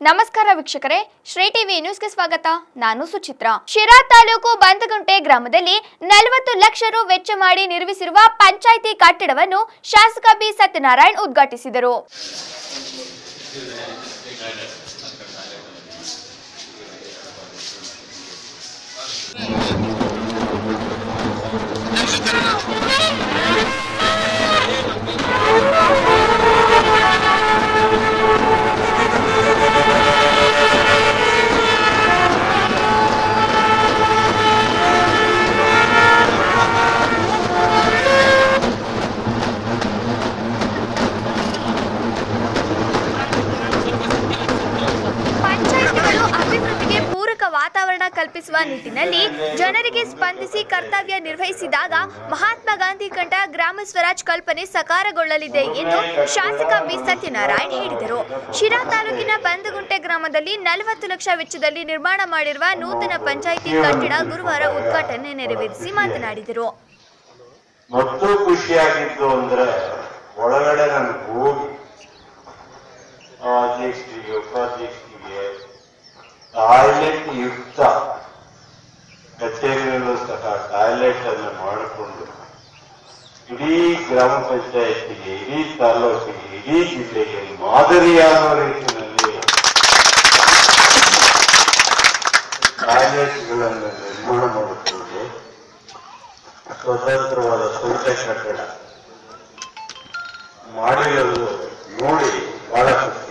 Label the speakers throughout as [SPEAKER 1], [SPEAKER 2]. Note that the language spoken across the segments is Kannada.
[SPEAKER 1] ನಮಸ್ಕಾರ ವೀಕ್ಷಕರೇ ಶ್ರೀ ಟಿವಿ ನ್ಯೂಸ್ಗೆ ಸ್ವಾಗತ ನಾನು ಸುಚಿತ್ರಾ ಶಿರಾ ತಾಲೂಕು ಬಂದಗುಂಟೆ ಗ್ರಾಮದಲ್ಲಿ ನಲವತ್ತು ಲಕ್ಷ ರು ವೆಚ್ಚ ಮಾಡಿ ನಿರ್ಮಿಸಿರುವ ಪಂಚಾಯಿತಿ ಕಟ್ಟಡವನ್ನು ಶಾಸಕ ಬಿ ಸತ್ಯನಾರಾಯಣ್ ಉದ್ಘಾಟಿಸಿದರು ಪಂಚಾಯಿತಿಗಳು ಅಭಿವೃದ್ಧಿಗೆ ಪೂರಕ ವಾತಾವರಣ ಕಲ್ಪಿಸುವ ನಿಟ್ಟಿನಲ್ಲಿ ಜನರಿಗೆ ಸ್ಪಂದಿಸಿ ಕರ್ತವ್ಯ ನಿರ್ವಹಿಸಿದಾಗ ಮಹಾತ್ಮ ಗಾಂಧಿ ಕಂಡ ಗ್ರಾಮ ಸ್ವರಾಜ್ ಕಲ್ಪನೆ ಸಕಾರಗೊಳ್ಳಲಿದೆ ಎಂದು ಶಾಸಕ ಬಿ ಸತ್ಯನಾರಾಯಣ್ ಹೇಳಿದರು ಶಿರಾ ತಾಲೂಕಿನ ಬಂದಗುಂಟೆ ಗ್ರಾಮದಲ್ಲಿ ನಲವತ್ತು ಲಕ್ಷ ವೆಚ್ಚದಲ್ಲಿ ನಿರ್ಮಾಣ ಮಾಡಿರುವ ನೂತನ ಪಂಚಾಯಿತಿ ಕಟ್ಟಡ ಗುರುವಾರ ಉದ್ಘಾಟನೆ ನೆರವೇರಿಸಿ ಮಾತನಾಡಿದರು
[SPEAKER 2] ಮತ್ತು ಖುಷಿಯಾಗಿದ್ದು ಅಂದ್ರೆ ಒಳಗಡೆ ನನ್ಗೆ ಹೋಗಿ ಆ ಅಧ್ಯಕ್ಷರಿಗೆ ಉಪಾಧ್ಯಕ್ಷರಿಗೆ ಟಾಯ್ಲೆಟ್ ಯುಕ್ತ ಕಚೇರಿಯಲ್ಲೂ ಸಹ ಟಾಯ್ಲೆಟ್ ಅನ್ನು ಮಾಡಿಕೊಂಡು ಇಡೀ ಗ್ರಾಮ ಪಂಚಾಯತಿಗೆ ಇಡೀ ತಾಲೂಕಿಗೆ ಇಡೀ ಜಿಲ್ಲೆಗೆ ಮಾದರಿಯಾಗುವ ರೀತಿಯಲ್ಲಿ ಟಾಯ್ಲೆಟ್ಗಳನ್ನು ನಿರ್ಮಾಣ ಮಾಡಿಕೊಂಡು ಸ್ವತಂತ್ರವಾದ ಸ್ವಂತ ಕಟ್ಟಡ ಮಾಡಿರೋದು ನೋಡಿ ಬಹಳ ಖುಷಿ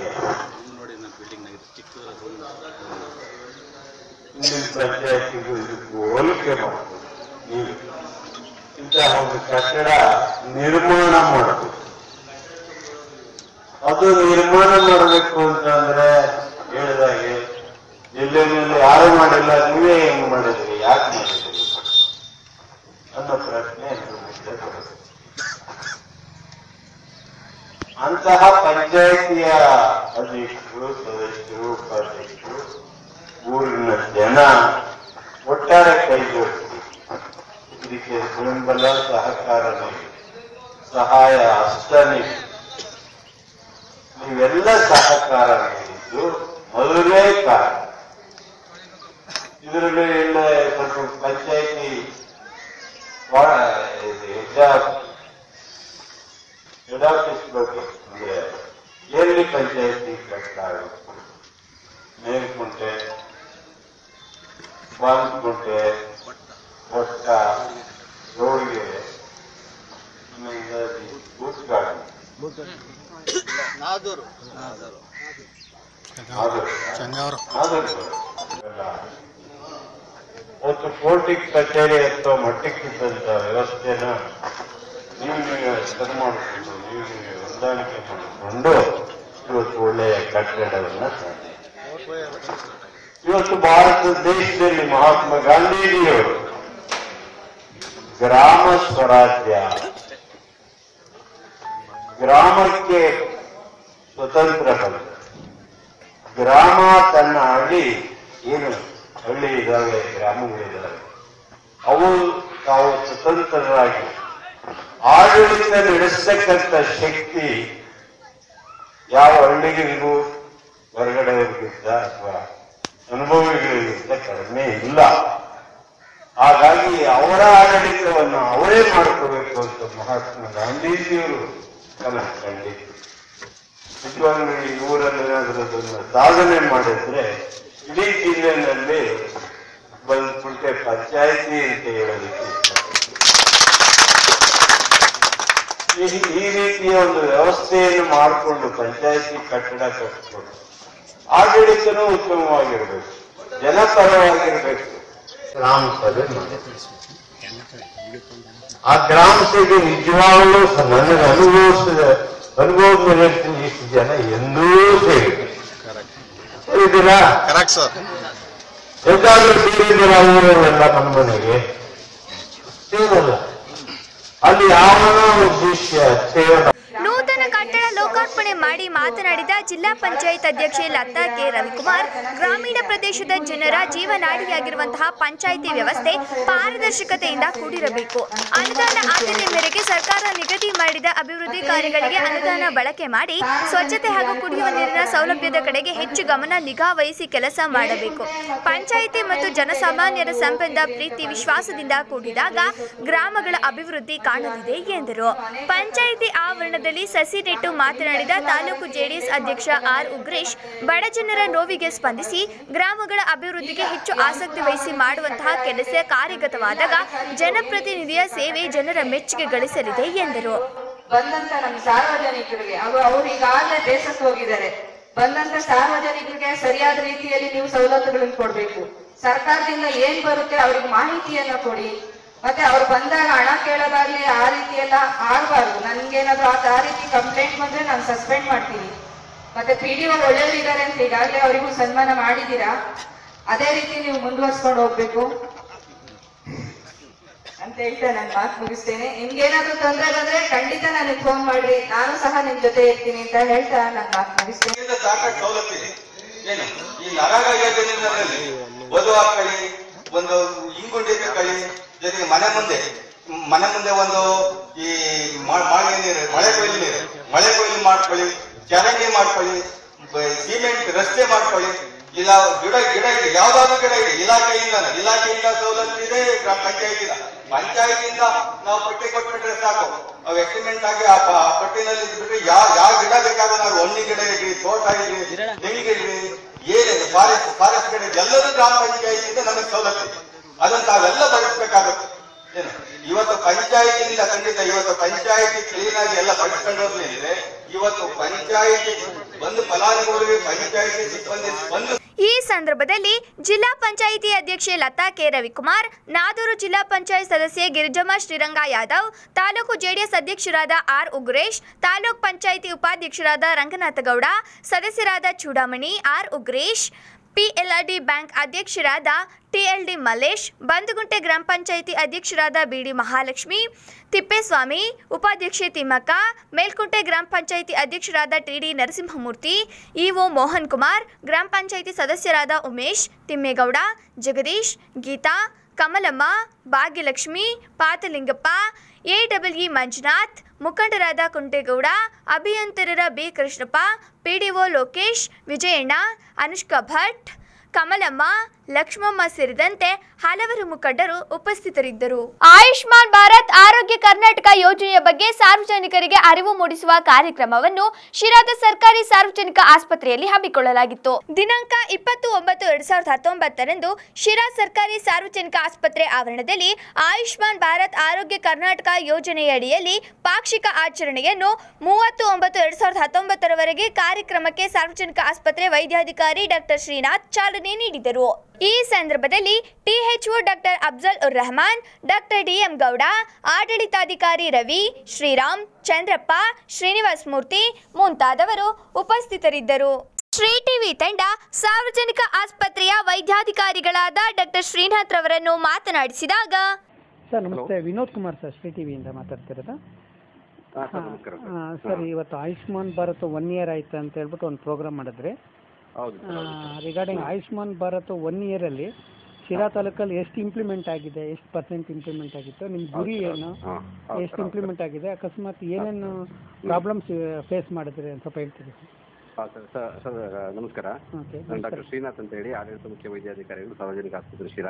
[SPEAKER 2] ಹಿಂದಿನ ಪಂಚಾಯತಿಗೂ ಇದಕ್ಕೂ ಹೋಲಿಕೆ ಮಾಡಬಹುದು ನೀವು ಇಂತಹ ಒಂದು ಕಟ್ಟಡ ನಿರ್ಮಾಣ ಮಾಡಬೇಕು ಅದು ನಿರ್ಮಾಣ ಮಾಡಬೇಕು ಅಂತಂದ್ರೆ ಹೇಳಿದಾಗೆ ಜಿಲ್ಲೆಯಲ್ಲಿ ಯಾರು ಮಾಡಿಲ್ಲ ನೀವೇ ಹೆಂಗ್ ಮಾಡಿದ್ರಿ ಯಾಕೆ ಮಾಡಿದ್ರಿ ಅನ್ನೋ ಪ್ರಶ್ನೆ ಎಲ್ರ ಮುಂದೆ ಬರುತ್ತೆ. ಅಂತಹ ಪಂಚಾಯಿತಿಯ ಅಧ್ಯಕ್ಷರು ಸದಸ್ಯರು ಉಪಾಧ್ಯಕ್ಷರು ಊರಿನ ಜನ ಒಟ್ಟಾರೆ ಕೈ ಜೋಡಿಸಿ ಇದಕ್ಕೆ ಬೆಂಬಲ ಸಹಕಾರ ನೀಡಿ ಸಹಾಯ ಹಸ್ತ ನೀಡಿ ನೀವೆಲ್ಲ ಸಹಕಾರ ನೀಡಿದ್ದು ಮೊದಲನೇ ಕಾರಣ ಇದರಲ್ಲಿ ಎಲ್ಲ ಸ್ವಲ್ಪ ಪಂಚಾಯಿತಿ ಹೆಡ್ ಆಫೀಸ್ ಬಗ್ಗೆ ಅಂದ್ರೆ ಎಲ್ಲಿ ಪಂಚಾಯತಿ ಕಟ್ಟಲಾಗುತ್ತೆ ಮೇಲ್ಕುಂಟೆ ಬಾಲ್ಕುಂಟೆ ಒಟ್ಟ ರೋಡ್ಗೆರೆ ಆಮೇಲೆ ಬೂತ್ ಗಾರ್ಡನ್
[SPEAKER 3] ನಾದೂರು
[SPEAKER 2] ಆದರೂ
[SPEAKER 3] ಚಂಗವರು
[SPEAKER 2] ಒಂದು ಕೋರ್ಟಿಗೆ ಕಚೇರಿ ಅಥವಾ ಮಟ್ಟಕ್ಕಿದ್ದಂತ ವ್ಯವಸ್ಥೆನ ನೀವು ನೀವೇ ಸರಿ ಮಾಡಿಕೊಂಡು ನೀವು ನೀವೇ ಹೊಂದಾಣಿಕೆ ಮಾಡಿಕೊಂಡು ಇವತ್ತು ಒಳ್ಳೆಯ ಕಟ್ಟಡವನ್ನ ತಂದೆ ಇವತ್ತು ಭಾರತ ದೇಶದಲ್ಲಿ ಮಹಾತ್ಮ ಗಾಂಧೀಜಿಯವರು ಗ್ರಾಮ ಸ್ವರಾಜ್ಯ ಗ್ರಾಮಕ್ಕೆ ಸ್ವತಂತ್ರ ಬಂದ ಗ್ರಾಮ ತನ್ನ ಹಳ್ಳಿ ಏನು ಹಳ್ಳಿ ಇದ್ದಾವೆ ಗ್ರಾಮಗಳಿದ್ದಾವೆ ಅವು ತಾವು ಸ್ವತಂತ್ರರಾಗಿ ಆಡಳಿತ ನಡೆಸತಕ್ಕಂಥ ಶಕ್ತಿ ಯಾವ ಹಳ್ಳಿಗಳಿಗೂ ಹೊರಗಡೆಯವರಿಗಿಂತ ಅಥವಾ ಅನುಭವಿಗಳಿಗಿಂತ ಕಡಿಮೆ ಇಲ್ಲ ಹಾಗಾಗಿ ಅವರ ಆಡಳಿತವನ್ನು ಅವರೇ ಮಾಡ್ಕೋಬೇಕು ಅಂತ ಮಹಾತ್ಮ ಗಾಂಧೀಜಿಯವರು ಕನಸು ಕಂಡಿದ್ರು ನಿಜವಾಗ್ಲೂ ಈ ಊರಲ್ಲಿ ಏನಾದರೂ ಅದನ್ನ ಸಾಧನೆ ಮಾಡಿದ್ರೆ ಇಡೀ ಜಿಲ್ಲೆಯಲ್ಲಿ ಬಂದ್ಬಿಟ್ಟೆ ಪಂಚಾಯತಿ ಅಂತ ಹೇಳೋದಕ್ಕೆ ಈ ಈ ರೀತಿಯ ಒಂದು ವ್ಯವಸ್ಥೆಯನ್ನು ಮಾಡಿಕೊಂಡು ಪಂಚಾಯತಿ ಕಟ್ಟಡ ಕಟ್ಟಿಕೊಂಡು ಆಡಳಿತನೂ ಉತ್ತಮವಾಗಿರ್ಬೇಕು ಜನಪರವಾಗಿರ್ಬೇಕು ಗ್ರಾಮ ಸಭೆ ಮಾಡಿ ಆ ಗ್ರಾಮ ಸಭೆ ನಿಜವಾಗ್ಲೂ ಸ- ನನಗೆ ಅನುಭವಿಸಿದ ಅನುಭವದ ಮೇಲೆ ಹೇಳ್ತೀನಿ, ಇಷ್ಟು ಜನ ಎಂದೂ ಸೇರಿದೆ ಸೇರಿದ್ದೀರಾ
[SPEAKER 3] ಕರೆಕ್ಟ್ ಸರ್
[SPEAKER 2] ಎಂತಾದ್ರೂ ಸೇರಿದ್ದೀರಾ ಊರವರೆಲ್ಲ ನಮ್ಮ ಮನೆಗೆ ಸೇರಲ್ಲ ಅಲ್ಲಿ ಯಾವನೋ ಉದ್ದೇಶ ಸೇರಲ್ಲ
[SPEAKER 1] ನೂತನ ಕಟ್ಟಡ ಲೋಕಾರ್ಪಣೆ ಮಾಡಿ ಮಾತನಾಡಿದ ಜಿಲ್ಲಾ ಪಂಚಾಯತ್ ಅಧ್ಯಕ್ಷೆ ಲತಾ ಕೆ ರವಿಕುಮಾರ್ ಗ್ರಾಮೀಣ ಪ್ರದೇಶದ ಜನರ ಜೀವನಾಡಿಯಾಗಿರುವಂತಹ ಪಂಚಾಯಿತಿ ವ್ಯವಸ್ಥೆ ಪಾರದರ್ಶಕತೆಯಿಂದ ಕೂಡಿರಬೇಕು ಅನುದಾನ ಆದ್ಯತೆ ಮೇರೆಗೆ ಸರ್ಕಾರ ನಿಗದಿ ಮಾಡಿದ ಅಭಿವೃದ್ಧಿ ಕಾರ್ಯಗಳಿಗೆ ಅನುದಾನ ಬಳಕೆ ಮಾಡಿ ಸ್ವಚ್ಛತೆ ಹಾಗೂ ಕುಡಿಯುವ ನೀರಿನ ಸೌಲಭ್ಯದ ಕಡೆಗೆ ಹೆಚ್ಚು ಗಮನ ನಿಗಾ ವಹಿಸಿ ಕೆಲಸ ಮಾಡಬೇಕು ಪಂಚಾಯಿತಿ ಮತ್ತು ಜನಸಾಮಾನ್ಯರ ಸಂಬಂಧ ಪ್ರೀತಿ ವಿಶ್ವಾಸದಿಂದ ಕೂಡಿದಾಗ ಗ್ರಾಮಗಳ ಅಭಿವೃದ್ಧಿ ಕಾಣಲಿದೆ ಎಂದರು ಪಂಚಾಯಿತಿ ಆವರಣದಲ್ಲಿ ಸಸಿ ನೆಟ್ಟು ಮಾತನಾಡಿದ ತಾಲೂಕು ಜೆಡಿಎಸ್ ಅಧ್ಯಕ್ಷ ಆರ್ ಉಗ್ರೇಶ್ ಬಡ ಜನರ ನೋವಿಗೆ ಸ್ಪಂದಿಸಿ ಗ್ರಾಮಗಳ ಅಭಿವೃದ್ಧಿಗೆ ಹೆಚ್ಚು ಆಸಕ್ತಿ ವಹಿಸಿ ಮಾಡುವಂತಹ ಕೆಲಸ ಕಾರ್ಯಗತವಾದಾಗ ಜನಪ್ರತಿನಿಧಿಯ ಸೇವೆ ಜನರ ಮೆಚ್ಚುಗೆ ಗಳಿಸಲಿದೆ ಎಂದರು
[SPEAKER 3] ಬಂದಂತ ನಮ್ಮ ಸಾರ್ವಜನಿಕರಿಗೆ ಅವ ಅವ್ರು ಈಗಾಗಲೇ ಬೇಸತ್ತು ಹೋಗಿದ್ದಾರೆ ಬಂದಂತ ಸಾರ್ವಜನಿಕರಿಗೆ ಸರಿಯಾದ ರೀತಿಯಲ್ಲಿ ನೀವು ಸವಲತ್ತುಗಳನ್ನು ಕೊಡ್ಬೇಕು ಸರ್ಕಾರದಿಂದ ಏನ್ ಬರುತ್ತೆ ಅವ್ರಿಗೆ ಮಾಹಿತಿಯನ್ನ ಕೊಡಿ ಮತ್ತೆ ಅವ್ರು ಬಂದಾಗ ಹಣ ಕೇಳೋದಾಗ್ಲಿ ಆ ರೀತಿ ಎಲ್ಲ ಆಗ್ಬಾರ್ದು ನನ್ಗೇನಾದ್ರು ಆ ಆ ರೀತಿ ಕಂಪ್ಲೇಂಟ್ ಬಂದ್ರೆ ನಾನು ಸಸ್ಪೆಂಡ್ ಮಾಡ್ತೀನಿ ಮತ್ತೆ ಪಿ ಡಿ ಒಳ್ಳೆಯವರಿದ್ದಾರೆ ಅಂತ ಈಗಾಗಲೇ ಅವರಿಗೂ ಸನ್ಮಾನ ಮಾಡಿದ್ದೀರಾ ಅದೇ ರೀತಿ ನೀವು ಮುಂದುವರ್ಸ್ಕೊಂಡು ಹೋಗ್ಬೇಕು ಅಂತ ಹೇಳ್ತಾ ನಾನು ಮಾತು ಮುಗಿಸ್ತೇನೆ ನಿಮ್ಗೇನಾದ್ರೂ ತೊಂದರೆ ಬಂದ್ರೆ ಖಂಡಿತ ನನಗೆ ಫೋನ್ ಮಾಡ್ರಿ ನಾನು ಸಹ ನಿಮ್ ಜೊತೆ ಇರ್ತೀನಿ ಅಂತ ಹೇಳ್ತಾ ನಾನು ಮಾತು ಮುಗಿಸ್ತೇನೆ
[SPEAKER 4] ಇದರಿಂದ ಸಾಕಷ್ಟು ಸವಲತ್ತಿದೆ ಏನು ಈ ನರೇಗಾ ಯೋಜನೆಯಲ್ಲಿ ವಧು ಹಾಕಳಿ ಒಂದು ಇಂಗುಂಡಿ ಕಳಿ ಜೊತೆಗೆ ಮನೆ ಮುಂದೆ ಮನೆ ಮುಂದೆ ಒಂದು ಈ ಮ- ಮಳೆ ನೀರು ಮಳೆ ಕೊಯ್ಲು ನೀರು ಮಳೆ ಕೊಯ್ಲು ಮಾಡ್ಕೊಳ್ಳಿ ಚರಂಡಿ ಮಾಡ್ಕೊಳ್ಳಿ ಬ- ಸಿಮೆಂಟ್ ರಸ್ತೆ ಮಾಡ್ಕೊಳ್ಳಿ ಇಲ್ಲ ಗಿಡ ಗಿಡ ಇದೆ ಯಾವ್ದಾದ್ರು ಗಿಡ ಇದೆ ಇಲಾಖೆಯಿಂದ ಇಲಾಖೆಯಿಂದ ಸವಲತ್ತು ಇದೆ ಗ್ರಾಮ ಪಂಚಾಯತಿಂದ ಪಂಚಾಯತಿಂದ ನಾವು ಪಟ್ಟಿ ಕೊಟ್ಬಿಟ್ರೆ ಸಾಕು ಅವು ಎಕ್ರಿಮೆಂಟ್ ಆಗಿ ಆ ಪ- ಆ ಪಟ್ಟಿನಲ್ಲಿ ಇದ್ಬಿಟ್ರೆ ಯಾವ ಯಾವ ಗಿಡ ಬೇಕಾದ್ರೂ ನಾವು ಹಣ್ಣಿ ಗಿಡ ಇಡ್ರಿ ತೋಟ ಇಡ್ರಿ ತೆಂಗಿನ ಇಡ್ರಿ ಏನಿದೆ ಫಾರೆಸ್ಟ್ ಫಾರೆಸ್ಟ್ ಗಿಡ ಇದೆ, ಎಲ್ಲದೂ ಗ್ರಾಮ ಪಂಚಾಯತಿಯಿಂದ ನಮಗೆ ಸವಲತ್ತು ಇದೆ ಅದನ್ನ ತಾವೆಲ್ಲ ಬಳಸ್ಬೇಕಾಗುತ್ತೆ ಏನು ಇವತ್ತು ಪಂಚಾಯತಿಯಿಂದ ಖಂಡಿತ ಇವತ್ತು ಪಂಚಾಯತಿ ಕ್ಲೀನ್ ಆಗಿ ಎಲ್ಲ ಬಳಸ್ಕೊಂಡೋದ್ಮೇಲೆ ಇವತ್ತು ಪಂಚಾಯತಿ ಬಂದು ಫಲಾನುಭವಿಗಳಿಗೆ ಪಂಚಾಯತಿ ಸಿಬ್ಬಂದಿ ಬಂದು
[SPEAKER 1] ಈ ಸಂದರ್ಭದಲ್ಲಿ ಜಿಲ್ಲಾ ಪಂಚಾಯಿತಿ ಅಧ್ಯಕ್ಷೆ ಲತಾ ಕೆ ರವಿಕುಮಾರ್ ನಾದೂರು ಜಿಲ್ಲಾ ಪಂಚಾಯತ್ ಸದಸ್ಯೆ ಗಿರಿಜಮ್ಮ ಶ್ರೀರಂಗ ಯಾದವ್ ತಾಲೂಕು ಜೆಡಿಎಸ್ ಅಧ್ಯಕ್ಷರಾದ ಆರ್ ಉಗ್ರೇಶ್ ತಾಲೂಕ್ ಪಂಚಾಯಿತಿ ಉಪಾಧ್ಯಕ್ಷರಾದ ರಂಗನಾಥಗೌಡ ಸದಸ್ಯರಾದ Chudamani R Ugresh PLRD bank ಅಧ್ಯಕ್ಷರಾದ ಟಿಎಲ್ಡಿ ಮಲ್ಲೇಶ್ ಬಂದುಗುಂಟೆ ಗ್ರಾಮ ಪಂಚಾಯಿತಿ ಅಧ್ಯಕ್ಷರಾದ ಬಿಡಿ ಮಹಾಲಕ್ಷ್ಮಿ ತಿಪ್ಪೇಸ್ವಾಮಿ ಉಪಾಧ್ಯಕ್ಷೆ ತಿಮ್ಮಕ್ಕ ಮೇಲ್ಕುಂಟೆ ಗ್ರಾಮ ಪಂಚಾಯಿತಿ ಅಧ್ಯಕ್ಷರಾದ ಟಿಡಿ ನರಸಿಂಹಮೂರ್ತಿ ಇಒ ಮೋಹನ್ ಕುಮಾರ್ ಗ್ರಾಮ ಪಂಚಾಯಿತಿ ಸದಸ್ಯರಾದ ಉಮೇಶ್ ತಿಮ್ಮೇಗೌಡ ಜಗದೀಶ್ ಗೀತಾ ಕಮಲಮ್ಮ ಭಾಗ್ಯಲಕ್ಷ್ಮಿ ಪಾತಲಿಂಗಪ್ಪ ಎಡಬ್ಲ್ಇ ಮಂಜುನಾಥ್ ಮುಖಂಡರಾದ ಕುಂಟೇಗೌಡ ಅಭಿಯಂತರರ ಬಿ ಕೃಷ್ಣಪ್ಪ ಪಿಡಿಒ ಲೋಕೇಶ್ ವಿಜಯಣ್ಣ ಅನುಷ್ಕಾ ಭಟ್ ಕಮಲಮ್ಮ ಲಕ್ಷ್ಮಮ್ಮ ಸೇರಿದಂತೆ ಹಲವರು ಮುಖಂಡರು ಉಪಸ್ಥಿತರಿದ್ದರು ಆಯುಷ್ಮಾನ್ ಭಾರತ್ ಆರೋಗ್ಯ ಕರ್ನಾಟಕ ಯೋಜನೆಯ ಬಗ್ಗೆ ಸಾರ್ವಜನಿಕರಿಗೆ ಅರಿವು ಮೂಡಿಸುವ ಕಾರ್ಯಕ್ರಮವನ್ನು ಶಿರಾದ ಸರ್ಕಾರಿ ಸಾರ್ವಜನಿಕ ಆಸ್ಪತ್ರೆಯಲ್ಲಿ ಹಮ್ಮಿಕೊಳ್ಳಲಾಗಿತ್ತು ದಿನಾಂಕ ಇಪ್ಪತ್ತು ಒಂಬತ್ತು ಎರಡ್ ಸಾವಿರದ ಹತ್ತೊಂಬತ್ತರಂದು ಶಿರಾ ಸರ್ಕಾರಿ ಸಾರ್ವಜನಿಕ ಆಸ್ಪತ್ರೆ ಆವರಣದಲ್ಲಿ ಆಯುಷ್ಮಾನ್ ಭಾರತ್ ಆರೋಗ್ಯ ಕರ್ನಾಟಕ ಯೋಜನೆಯಡಿಯಲ್ಲಿ ಪಾಕ್ಷಿಕ ಆಚರಣೆಯನ್ನು ಮೂವತ್ತು ಒಂಬತ್ತು ಎರಡ್ ಸಾವಿರದ ಹತ್ತೊಂಬತ್ತರವರೆಗೆ ಕಾರ್ಯಕ್ರಮಕ್ಕೆ ಸಾರ್ವಜನಿಕ ಆಸ್ಪತ್ರೆ ವೈದ್ಯಾಧಿಕಾರಿ ಡಾಕ್ಟರ್ ಶ್ರೀನಾಥ್ ಚಾಲನೆ ನೀಡಿದರು ಈ ಸಂದರ್ಭದಲ್ಲಿ ಟಿಎಚ್ಒ ಡಾಕ್ಟರ್ ಅಫ್ಜಲ್ ಉರ್ ರೆಹಮಾನ್ ಡಾಕ್ಟರ್ ಡಿಎಂ ಗೌಡ ಆಡಳಿತಾಧಿಕಾರಿ ರವಿ ಶ್ರೀರಾಮ್ ಚಂದ್ರಪ್ಪ ಶ್ರೀನಿವಾಸ್ ಮೂರ್ತಿ ಮುಂತಾದವರು ಉಪಸ್ಥಿತರಿದ್ದರು ಶ್ರೀ ಟಿವಿ ತಂಡ ಸಾರ್ವಜನಿಕ ಆಸ್ಪತ್ರೆಯ ವೈದ್ಯಾಧಿಕಾರಿಗಳಾದ ಡಾಕ್ಟರ್ ಶ್ರೀನಾಥ್ ರವರನ್ನು ಮಾತನಾಡಿಸಿದಾಗ
[SPEAKER 5] ಸರ್ ನಮಸ್ತೆ ವಿನೋದ್ ಕುಮಾರ್ ಸರ್ ಶ್ರೀ ಟಿವಿಯಿಂದ ಮಾತಾಡ್ತಿರೋದು ಸರ್ ಇವತ್ತು ಆಯುಷ್ಮಾನ್ ಭಾರತ್ ಒನ್ ಇಯರ್ ಆಯ್ತು ಅಂತ ಹೇಳ್ಬಿಟ್ಟು ಒಂದು ಪ್ರೋಗ್ರಾಮ್ ಮಾಡಿದ್ರಿ
[SPEAKER 6] ಹೌದು
[SPEAKER 5] ರಿಗಾರ್ಡಿಂಗ್ ಆಯುಷ್ಮಾನ್ ಭಾರತ್ ಒನ್ ಇಯರಲ್ಲಿ ಶಿರಾ ತಾಲೂಕಲ್ಲಿ ಎಷ್ಟು ಇಂಪ್ಲಿಮೆಂಟ್ ಆಗಿದೆ ಎಷ್ಟು ಪರ್ಸೆಂಟ್ ಇಂಪ್ಲಿಮೆಂಟ್ ಆಗಿತ್ತು ನಿಮ್ಮ ಗುರಿ ಏನು
[SPEAKER 6] ಹಾಂ ಹೌದು
[SPEAKER 5] ಎಷ್ಟು ಇಂಪ್ಲಿಮೆಂಟ್ ಆಗಿದೆ ಅಕಸ್ಮಾತ್ ಏನೇನು ಪ್ರಾಬ್ಲಮ್ಸ್ ಫೇಸ್ ಮಾಡಿದ್ರಿ ಅಂತ ಸ್ವಲ್ಪ ಹೇಳ್ತೀರಿ
[SPEAKER 6] ಹಾಂ ಸರ್ ಸರ್ ಸರ್ ನಮಸ್ಕಾರ
[SPEAKER 5] ಓಕೆ
[SPEAKER 6] ನಾನು ಡಾಕ್ಟರ್ ಶ್ರೀನಾಥ್ ಅಂತ ಹೇಳಿ ಆಡಳಿತ ಮುಖ್ಯ ವೈದ್ಯಾಧಿಕಾರಿಗಳು ಸಾರ್ವಜನಿಕ ಆಸ್ಪತ್ರೆ ಶಿರಾ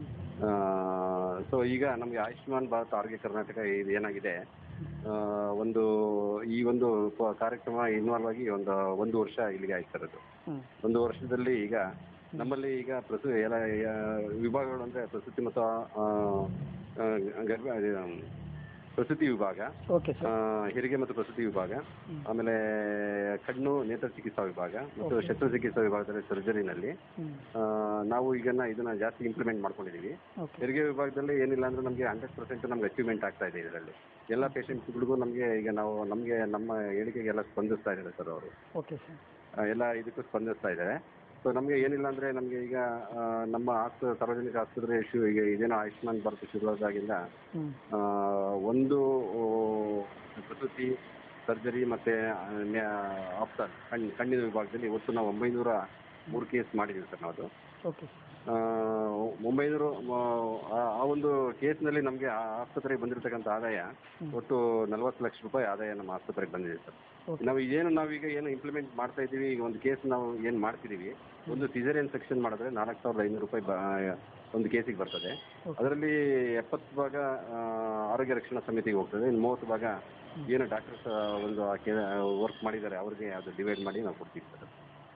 [SPEAKER 6] ಸೊ ಈಗ ನಮಗೆ ಆಯುಷ್ಮಾನ್ ಭಾರತ್ ಆರೋಗ್ಯ ಕರ್ನಾಟಕ ಇದು ಏನಾಗಿದೆ ಆ, ಒಂದು ಈ ಒಂದು ಪ- ಕಾರ್ಯಕ್ರಮ ಇನ್ವಾಲ್ವ್ ಆಗಿ ಒಂದು ಒಂದು ವರ್ಷ ಇಲ್ಲಿಗೆ ಆಯ್ತು ಸರ್ ಅದು
[SPEAKER 5] ಹ್ಞೂ
[SPEAKER 6] ಒಂದು ವರ್ಷದಲ್ಲಿ ಈಗ ನಮ್ಮಲ್ಲಿ ಈಗ ಪ್ರಸು ಎಲ್ಲ ಆ, ವಿಭಾಗಗಳು ಅಂದರೆ ಪ್ರಸೂತಿ ಮತ್ತು ಆ, ಆ, ಗರ್ಭ ಇದು, ಪ್ರಸೂತಿ ವಿಭಾಗ
[SPEAKER 5] ಓಕೆ
[SPEAKER 6] ಆ,
[SPEAKER 5] ಸರ್
[SPEAKER 6] ಹೆರಿಗೆ ಮತ್ತು ಪ್ರಸೂತಿ ವಿಭಾಗ
[SPEAKER 5] ಹ್ಮ್.
[SPEAKER 6] ಆಮೇಲೆ ಕಣ್ಣು ನೇತ್ರ ಚಿಕಿತ್ಸಾ ವಿಭಾಗ ಮತ್ತು
[SPEAKER 5] Okay.
[SPEAKER 6] ಶಸ್ತ್ರಚಿಕಿತ್ಸಾ ವಿಭಾಗದಲ್ಲಿ ಸರ್ಜರಿನಲ್ಲಿ
[SPEAKER 5] ಹ್ಞೂ
[SPEAKER 6] ಆ, ನಾವು ಈಗನ್ನ ಇದನ್ನ ಜಾಸ್ತಿ ಇಂಪ್ಲಿಮೆಂಟ್ ಮಾಡ್ಕೊಂಡಿದ್ದೀವಿ
[SPEAKER 5] ಓಕೆ
[SPEAKER 6] ಹೆರಿಗೆ ವಿಭಾಗದಲ್ಲಿ ಏನಿಲ್ಲ ಅಂದ್ರೆ ನಮಗೆ ಹಂಡ್ರೆಡ್ ಪರ್ಸೆಂಟ್ ನಮ್ಗೆ ಅಚೀವ್ಮೆಂಟ್ ಆಗ್ತಾ ಇದೆ ಇದರಲ್ಲಿ ಎಲ್ಲ ಪೇಷಂಟ್ಸ್ಗಳಿಗೂ ನಮಗೆ ಈಗ ನಾವು ನಮಗೆ ನಮ್ಮ ಹೇಳಿಕೆಗೆಲ್ಲ ಸ್ಪಂದಿಸ್ತಾ ಇದ್ದಾರೆ ಸರ್ ಅವರು
[SPEAKER 5] ಓಕೆ ಸರ್
[SPEAKER 6] ಆ, ಎಲ್ಲ ಇದಕ್ಕೂ ಸ್ಪಂದಿಸ್ತಾ ಇದ್ದಾರೆ ಸೊ ನಮಗೆ ಏನಿಲ್ಲ ಅಂದ್ರೆ ನಮಗೆ ಈಗ ಆ, ನಮ್ಮ ಆಸ್ಪ ಸಾರ್ವಜನಿಕ ಆಸ್ಪತ್ರೆ ಶು ಈಗ ಇದೇನೋ ಆಯುಷ್ಮಾನ್ ಭಾರತ್ ಶುರುವಾದಾಗಿಂದ
[SPEAKER 5] ಹ್ಞೂ
[SPEAKER 6] ಆ, ಒಂದು ಆ, ಪ್ರಸೂತಿ ಸರ್ಜರಿ ಮತ್ತು ಆಪ್ಟರ್ ಕಣ್ಣು ಕಣ್ಣಿನ ವಿಭಾಗದಲ್ಲಿ ಒಟ್ಟು ನಾವು ಒಂಬೈನೂರ ಮೂರು ಕೇಸ್ ಮಾಡಿದ್ದೀವಿ ಸರ್ ನಾವು ಅದು
[SPEAKER 5] ಓಕೆ
[SPEAKER 6] ಆ, ಒಂಬೈನೂರು ಆ ಆ ಒಂದು ಕೇಸ್ನಲ್ಲಿ ನಮಗೆ ಆಸ್ಪತ್ರೆಗೆ ಬಂದಿರತಕ್ಕಂಥ ಆದಾಯ ಒಟ್ಟು ನಲವತ್ತು ಲಕ್ಷ ರೂಪಾಯಿ ಆದಾಯ ನಮ್ಮ ಆಸ್ಪತ್ರೆಗೆ ಬಂದಿದೆ ಸರ್
[SPEAKER 5] Okay.
[SPEAKER 6] ನಾವು ಏನು ನಾವೀಗ ಏನು ಇಂಪ್ಲಿಮೆಂಟ್ ಮಾಡ್ತಾ ಇದ್ದೀವಿ ಈಗ ಒಂದು ಕೇಸ್ ನಾವು ಏನು ಮಾಡ್ತಿದ್ದೀವಿ ಒಂದು ಸಿಸೇರಿಯನ್ ಸೆಕ್ಷನ್ ಮಾಡಿದ್ರೆ ನಾಲ್ಕು ಸಾವಿರದ ಐನೂರು ರೂಪಾಯಿ ಬ- ಒಂದು ಕೇಸಿಗೆ ಬರ್ತದೆ ಅದರಲ್ಲಿ ಎಪ್ಪತ್ತು ಭಾಗ ಆ, ಆರೋಗ್ಯ ರಕ್ಷಣಾ ಸಮಿತಿಗೆ ಹೋಗ್ತದೆ ಇನ್ನು ಮೂವತ್ತು ಭಾಗ ಏನು ಡಾಕ್ಟರ್ಸ್ ಒಂದು ವರ್ಕ್ ಮಾಡಿದ್ದಾರೆ ಅವ್ರಿಗೆ ಅದು ಡಿವೈಡ್ ಮಾಡಿ ನಾವು ಕೊಡ್ತೀವಿ ಸರ್